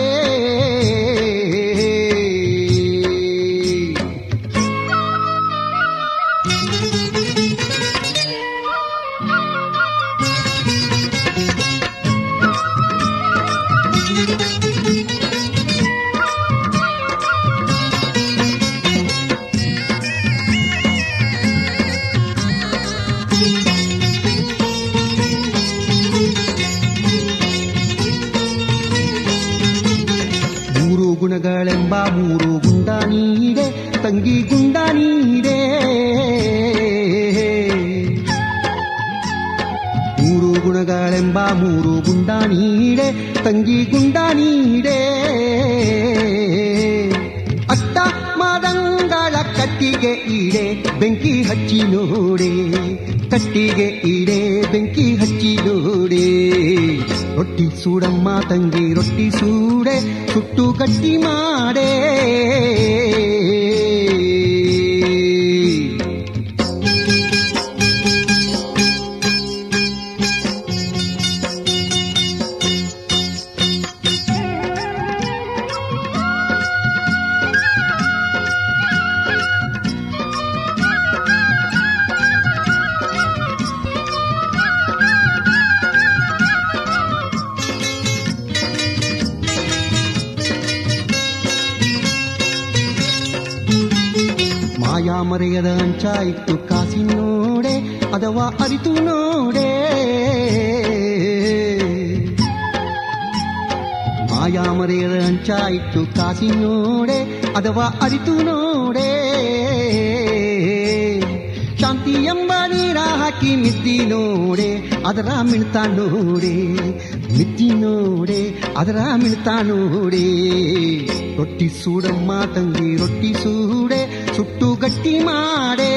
ಮೂರು ಗುಣಗಳೆಂಬ ಮೂರು ಗುಂಡ ನೀಡೆ ತಂಗಿ ಗುಂಡ ನೀಡೆ ಮೂರು ಗುಣಗಳೆಂಬ ಮೂರು ಗುಂಡ ನೀಡೆ ತಂಗಿ ಗುಂಡ ನೀಡೆ ಅಟ್ಟ ಮಾದಂಗಳ ಕಟ್ಟಿಗೆ ಈಡೆ ಬೆಂಕಿ ಹಚ್ಚಿ ನೋಡೆ ಕಟ್ಟಿಗೆ ಈಡೆ ಬೆಂಕಿ ಹಚ್ಚಿ ನೋಡೆ ರೊಟ್ಟಿ ಸೂಡಮ್ಮ ತಂಗಿ ರೊಟ್ಟಿ ಸೂಡೆ ಸುಟ್ಟು ಗಟ್ಟಿ ಮಾಡೆ ಮಾಯಾ ಮರೆಯದ ಅಂಚ ಇಟ್ಟು ಕಾಸಿ ನೋಡೆ ಅಥವಾ ಅರಿತು ನೋಡೆ ಮಾಯಾ ಮರೆಯದ ಅಂಚ ಇಟ್ಟು ಕಾಸಿ ನೋಡೆ ಅಥವಾ ಅರಿತು ನೋಡೆ ಶಾಂತಿ ಎಂಬ ನೀರ ಹಾಕಿ ಮಿದ್ದಿ ನೋಡೆ ಅದರ ಮಿಣ್ತಾ ನೋಡೆ ಮಿದ್ದಿ ನೋಡೆ ಅದರ ಮಿಣ್ತಾ ನೋಡೆ ರೊಟ್ಟಿ ಸೂಡಮ್ಮ ತಂಗಿ ರೊಟ್ಟಿ ಸೂಡೆ ಸುಟ್ಟು ಗಟ್ಟಿ ಮಾಡೆ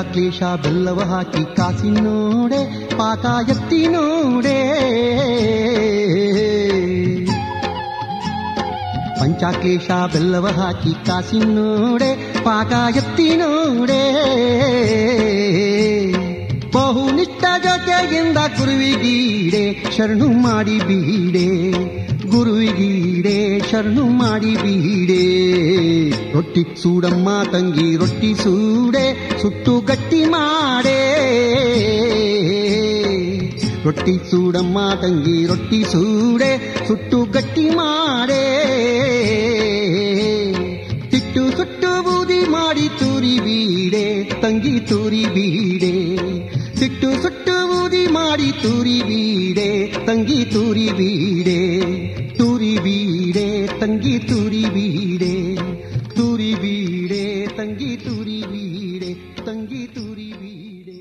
ಪಂಚಾಕ್ಲೇಶ ಬೆಲ್ಲವ ಹಾಕಿ ಕಾಸಿ ನೋಡೆ ಪಾಕ ಎತ್ತಿ ನೋಡೆ ಪಂಚಾಕ್ಲೇಶ ಬೆಲ್ಲವ ಹಾಕಿ ಕಾಸಿ ನೋಡೆ ಪಾಕ ಎತ್ತಿ ನೋಡೆ ಬಹು ನಿಷ್ಠ ಜೊತೆಯಿಂದ ಗುರುವಿಗೀಡೆ ಶರಣು ಮಾಡಿ ಬೀಡೆ ಗುರುವಿಗೀಡೆ ಶರಣು ಮಾಡಿ ಬೀಡೆ ರೊಟ್ಟಿ ಸೂಡಮ್ಮ ತಂಗಿ ರೊಟ್ಟಿ ಸೂಡೆ ಸುಟ್ಟು ಗಟ್ಟಿ ಮಾಡೆ ರೊಟ್ಟಿ ಸೂಡಮ್ಮ ತಂಗಿ ರೊಟ್ಟಿ ಸೂಡೆ ಸುಟ್ಟು ಗಟ್ಟಿ ಮಾಡೆ ತಿಟ್ಟು ಸುಟ್ಟು ಬೂದಿ ಮಾಡಿ ತೂರಿ ಬೀಡೆ ತಂಗಿ ತೂರಿ ಬೀಡೆ ಸಿಟ್ಟು ಸುಟ್ಟು ಬೂದಿ ಮಾಡಿ ತೂರಿ ಬೀಡೆ ತಂಗಿ ತೂರಿ ಬೀಡೆ ತೂರಿ ಬೀಡೆ ತಂಗಿ ತೂರಿ ಬೀಡೆ ತೂರಿ ಬೀಡೆ ತಂಗಿ ತೂರಿ ಬೀಡೆ ತಂಗಿ ತೂರಿ ಬೀಡೆ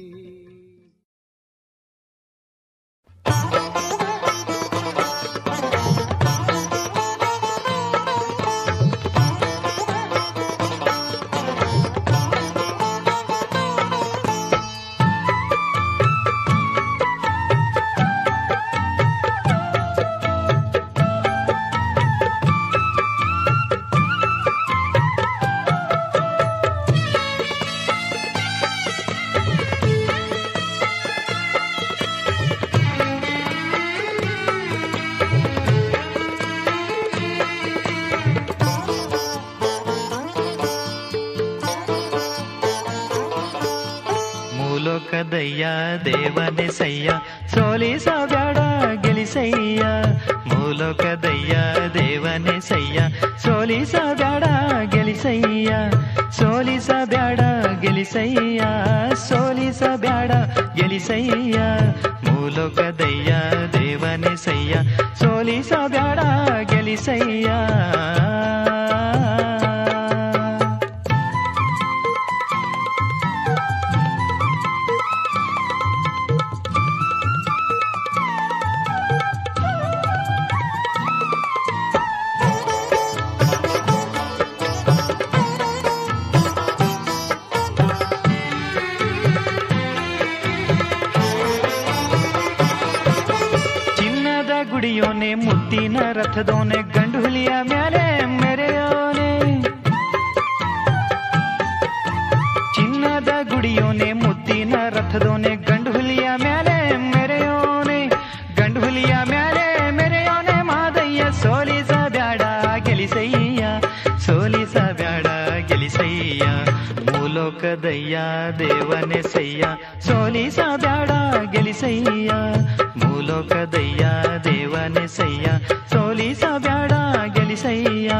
ಮೂಲೋಕದಯ್ಯ ದೇವನೇ ಸಯ್ಯ ಸೋಲಿಸಬೇಡ ಗೆಲಿಸಯ್ಯ ಮೂಲೋಕದಯ್ಯ ದೇವನೇ ಸಯ್ಯ ಸೋಲಿಸಬೇಡ ಗೆಲಿಸಯ್ಯ ಸೋಲಿಸಬೇಡ ಗೆಲಿಸಯ್ಯ ಸೋಲಿಸಬೇಡ ಗೆಲಿಸಯ್ಯ ಮೂಲೋಕದಯ್ಯ ದೇವನೇ ಸಯ್ಯ ಸೋಲಿಸಬೇಡ ಗೆಲಿಸಯ್ಯ ಚಿನ್ನದ ಗುಡಿಯೋನೆ ಮುತ್ತಿನ ರಥದೋನೆ ಗಂಡು ಹುಲಿಯ ಮ್ಯಾಲೆ ಮೆರೆಯೋನೆ ಚಿನ್ನದ ಗುಡಿಯೋನೆ ಮುತ್ತಿನ ರಥದೋನೆ ಗಂಡು ಹುಲಿಯ ಮ್ಯಾಲೆ ಮೆರೆಯೋನೆ ಗಂಡು ಹುಲಿಯ ಮ್ಯಾಲೆ ಮೆರೆಯೋನೆ ಮಾದಯ್ಯ ಸೋಲಿಸ ಬ್ಯಾಡ ಗೆಲಿಸಯ್ಯ ಸೋಲಿಸ ಬ್ಯಾಡ ಗೆಲಿಸಯ್ಯ ಮೂಲೋಕದಯ್ಯ ದೇವನೇ ಸಯ್ಯ ಸೋಲಿಸ ಬ್ಯಾಡ ಗೆಲಿಸಯ್ಯ ಮೂಲೋಕದಯ್ಯ ದೇವನೇ ಸಯ್ಯ ಸೋಲಿಸ ಬ್ಯಾಡ ಗೆಲಿಸಯ್ಯ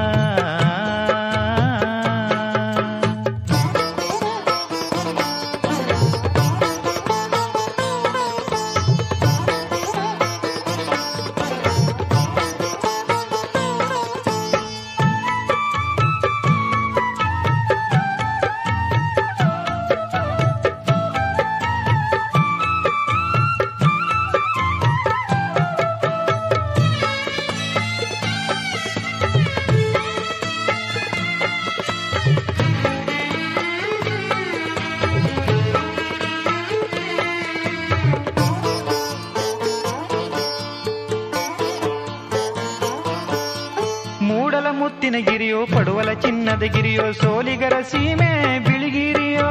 ಮೂಡಲ ಮುತ್ತಿನ ಗಿರಿಯೋ ಪಡುವಲ ಚಿನ್ನದ ಗಿರಿಯೋ ಸೋಲಿಗರ ಸೀಮೆ ಬಿಳಿಗಿರಿಯೋ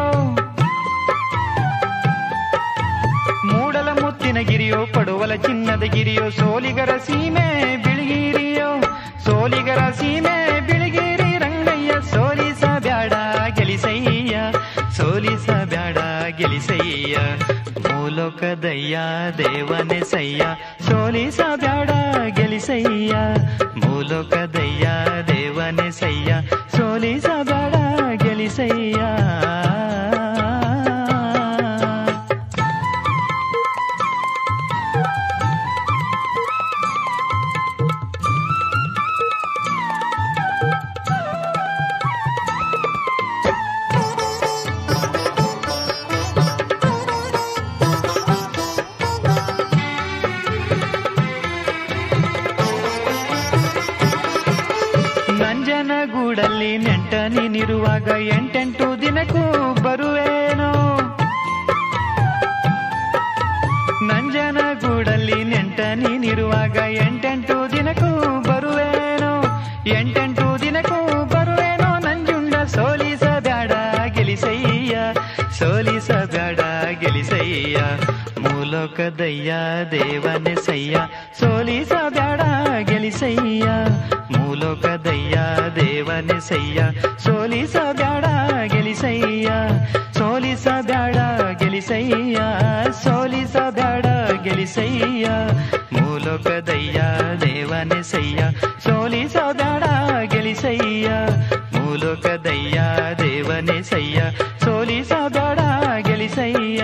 ಮೂಡಲ ಮುತ್ತಿನ ಗಿರಿಯೋ ಪಡುವಲ ಚಿನ್ನದ ಗಿರಿಯೋ ಸೋಲಿಗರ ಸೀಮೆ ಬಿಳಿಗಿರಿಯೋ ಸೋಲಿಗರ ಸೀಮೆ ಬಿಳಿಗಿರಿ ರಂಗಯ್ಯ ಸೋಲಿಸ ಬ್ಯಾಡ ಗೆಲಿಸಯ್ಯ ಸೋಲಿಸ ಬ್ಯಾಡ ಗೆಲಿಸಯ್ಯ ಮೂಲೋಕದಯ್ಯ ದೇವನೇ ಸಯ್ಯ ಸೋಲಿಸ ಬ್ಯಾಡ ಗೆಲಿಸಯ್ಯ ಮೂಲೋಕದಯ್ಯ ದೇವನೇ ಸಯ್ಯ ಸೋಲಿಸ ಬ್ಯಾಡ ಗೆಲಿಸಯ್ಯ ನಂಜನಗೂಡಲ್ಲಿ ನೆಂಟ ನೀನಿರುವಾಗ ಎಂಟೆಂಟು ದಿನಕ್ಕೂ ಬರುವೇನೋ ಮನೆಯಲ್ಲಿ ನೆಂಟ ನೀನಿರುವಾಗ ಎಂಟೆಂಟು ದಿನಕ್ಕೂ ಬರುವೇನೋ ಎಂಟೆಂಟು ದಿನಕ್ಕೂ ಬರುವೇನೋ ನಂಜುಂಡ ಸೋಲಿಸಬೇಡ ಗೆಲಿಸಯ್ಯ ಸೋಲಿಸಬೇಡ ಗೆಲಿಸಯ್ಯ ಮೂಲೋಕದಯ್ಯ ದೇವನೆ ಸಯ್ಯ ಸೋಲಿಸಬೇಡ ಗೆಲಿಸಯ್ಯ ಮೂಲೋಕದಯ್ಯ ದೇವನೆ ಸಯ್ಯ ಸೋಲಿಸಬೇಡ ಗೆಲಿಸಯ್ಯ ಸೋಲಿಸಬೇಡ ಗೆಲಿಸಯ್ಯ ಸೋಲಿಸಬೇಡ ಗೆಲಿಸಯ್ಯ ಮೂಲೋಕದಯ್ಯ ದೇವನೆ ಸಯ್ಯ ಸೋಲಿಸಬೇಡ ಗೆಲಿಸಯ್ಯ ಮೂಲೋಕದಯ್ಯ ದೇವನೆ ಸಯ್ಯ ಸೋಲಿಸಬೇಡ ಗೆಲಿಸಯ್ಯ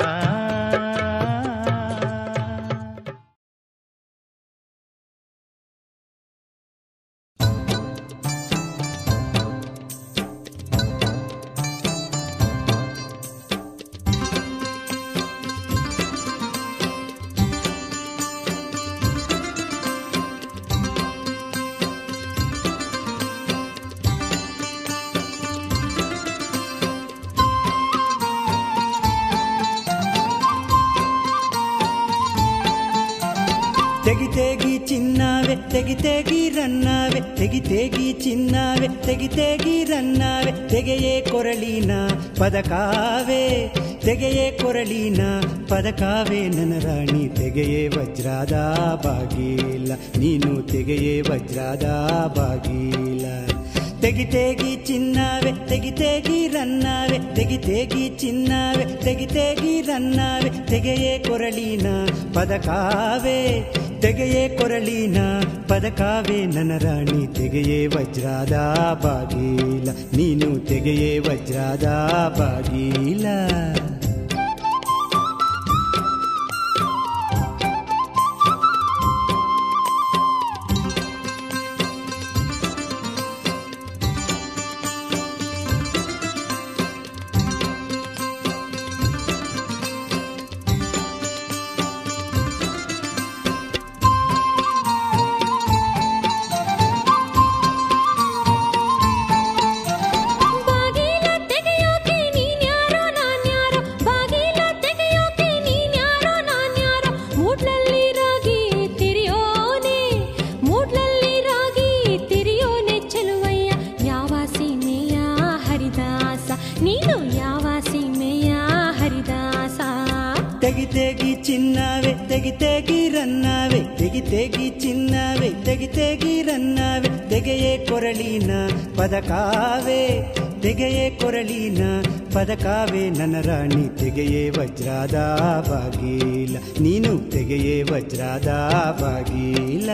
ತೆಗಿ ತೆಗಿ ಚಿನ್ನವೆ ತೆಗಿ ತೆಗಿ ರನ್ನವೆ ತೆಗಿ ತೆಗಿ ಚಿನ್ನವೆ ತೆಗಿ ತೆಗಿ ರನ್ನವೆ ತೆಗೆಯೇ ಕೊರಳಿನ ಪದಕಾವೆ ತೆಗೆಯೇ ಕೊರಳಿನ ಪದಕಾವೆ ನನ್ನ ರಾಣಿ ತೆಗೆಯೇ ವಜ್ರದ ಬಾಗಿಲ ನೀನು ತೆಗೆಯೇ ವಜ್ರದ ಬಾಗಿಲ ತೆಗಿ ತೆಗಿ ಚಿನ್ನವೆ ತೆಗಿ ತೆಗಿ ರನ್ನವೆ ತೆಗಿ ತೆಗಿ ಚಿನ್ನವೆ ತೆಗಿ ತೆಗಿ ರನ್ನವೆ ತೆಗೆಯೇ ಕೊರಳಿನ ಪದಕಾವೆ ತೆಗೆಯೇ ಕೊರಳಿನ ಪದಕಾವೆ ನನ್ನ ರಾಣಿ ತೆಗೆಯೇ ವಜ್ರದ ಬಾಗಿಲ ನೀನು ತೆಗೆಯೇ ವಜ್ರದ ಬಾಗಿಲ ಬಾಗಿಲ ತೆಗೆಯೋಕೆ ನೀನ್ಯಾರೋ ನಾನ್ಯಾರೋ ಬಾಗಿಲ ತೆಗೆಯೋಕೆ ನೀನ್ಯಾರೋ ನಾನ್ಯಾರೋ ಮೂಡ್ಲಲ್ಲಿ ರಾಗಿ ತಿರಿಯೋನೆ ಮೂಡ್ಲಲ್ಲಿ ರಾಗಿ ತಿರಿಯೋನೆ ಚೆಲುವಯ್ಯ ಯಾವ ಸೀಮೆಯ ಹರಿದಾಸ ನೀನು ಯಾವ ಸೀಮೆಯ ಹರಿದಾಸ ತೆಗಿ ತೆಗಿ ಚಿನ್ನವೆ ತೆಗಿ ತೆಗಿ ರನ್ನವೆ ತೆಗಿ ತೆಗಿ ಚಿನ್ನವೆ ತೆಗಿ ತೆಗಿ ರನ್ನವೆ ತೆಗೆಯೇ ಕೊರಳಿನ ಪದಕಾವೆ ತೆಗೆಯೇ ಕೊರಳಿನ ಪದಕಾವೆ ನನ್ನ ರಾಣಿ ತೆಗೆಯೇ ವಜ್ರದ ಬಾಗಿಲ ನೀನು ತೆಗೆಯೇ ವಜ್ರದ ಬಾಗಿಲ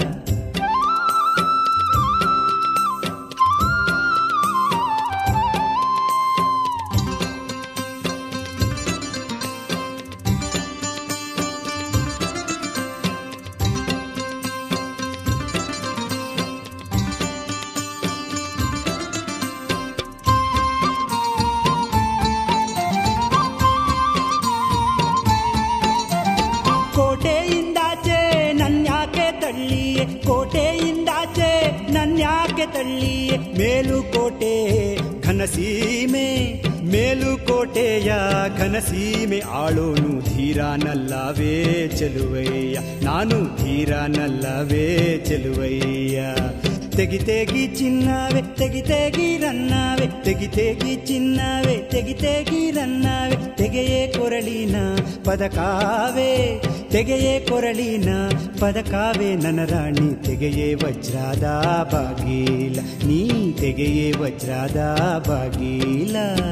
ಕೋಟೆಯಿಂದಾಚೆ ನನ್ಯಾಕೆ ತಳ್ಳಿಯೇ ಕೋಟೆಯಿಂದಾಚೆ ನನ್ಯಾಕೆ ತಳ್ಳಿಯೇ ಮೇಲುಕೋಟೆ ಘನಸೀಮೆ ಮೇಲುಕೋಟೆಯ ಘನಸೀಮೆ ಆಳೋನು ಧೀರಾನಲ್ಲವೇ ಚೆಲುವಯ್ಯ ನಾನು ಧೀರಾನಲ್ಲವೇ ಚೆಲುವಯ್ಯ ತೆಗಿ ತೆಗಿ ಚಿನ್ನವೆ ತೆಗಿ ತೆಗಿ ರನ್ನವೆ ತೆಗಿ ತೆಗಿ ಚಿನ್ನವೆ ತೆಗಿ ತೆಗಿ ರನ್ನವೆ ತೆಗೆಯೇ ಕೊರಳಿನ ಪದಕಾವೆ ತೆಗೆಯೇ ಕೊರಳಿನ ಪದಕಾವೆ ನನ್ನ ರಾಣಿ ತೆಗೆಯೇ ವಜ್ರದ ಬಾಗಿಲ ನೀ ತೆಗೆಯೇ ವಜ್ರದ ಬಾಗಿಲ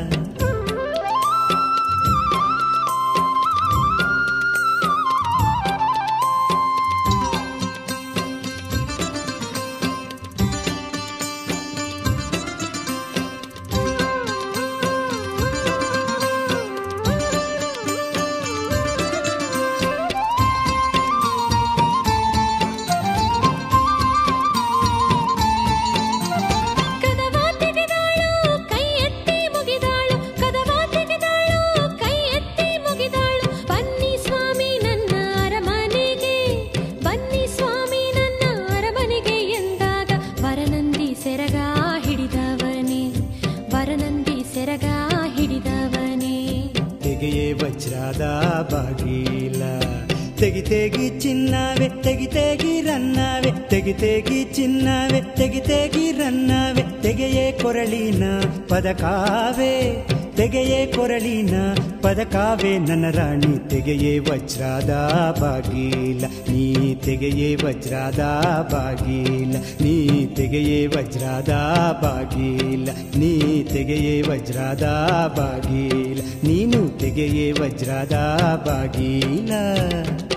ಕದವ ತೆಗೆದಾಳು ಕೈ ಎತ್ತಿ ಮುಗಿದಾಳು ಕದವ ತೆಗೆದಾಳು ಕೈ ಎತ್ತಿ ಮುಗಿದಾಳು ಬನ್ನಿ ಸ್ವಾಮಿ ನನ್ನ ಅರಮನೆಗೆ ಬನ್ನಿ ಸ್ವಾಮಿ ನನ್ನ ಅರಮನೆಗೆ ಎಂದಾಗ ವರನಂದಿ ಸೆರಗ ಹಿಡಿದವನೇ ವರನಂದಿ ಸೆರಗ ಹಿಡಿದವನೇ ತೆಗೆಯೇ ವಜ್ರದ ಬಾಗಿಲ ತೆಗಿ ತೆಗಿ ಚಿನ್ನವೆ ತೆಗಿ ತೆಗಿ ರನ್ನವೆ ತೆಗಿ ತೆಗಿ ಚಿನ್ನವೆ ತೆಗಿ ತೆಗಿ ರನ್ನವೆ ತೆಗೆಯೇ ಕೊರಳಿನ ಪದಕಾವೆ ತೆಗೆಯೇ ಕೊರಳಿನ ಪದಕಾವೆ ನನ್ನ ರಾಣಿ ತೆಗೆಯೇ ವಜ್ರದ ಬಾಗಿಲ ನೀ ತೆಗೆಯೇ ವಜ್ರದ ಬಾಗಿಲ ನೀ ತೆಗೆಯೇ ವಜ್ರದ ಬಾಗಿಲ ನೀ ತೆಗೆಯೇ ವಜ್ರದ ಬಾಗಿಲ ನೀನು ತೆಗೆಯೇ ವಜ್ರದ ಬಾಗಿಲ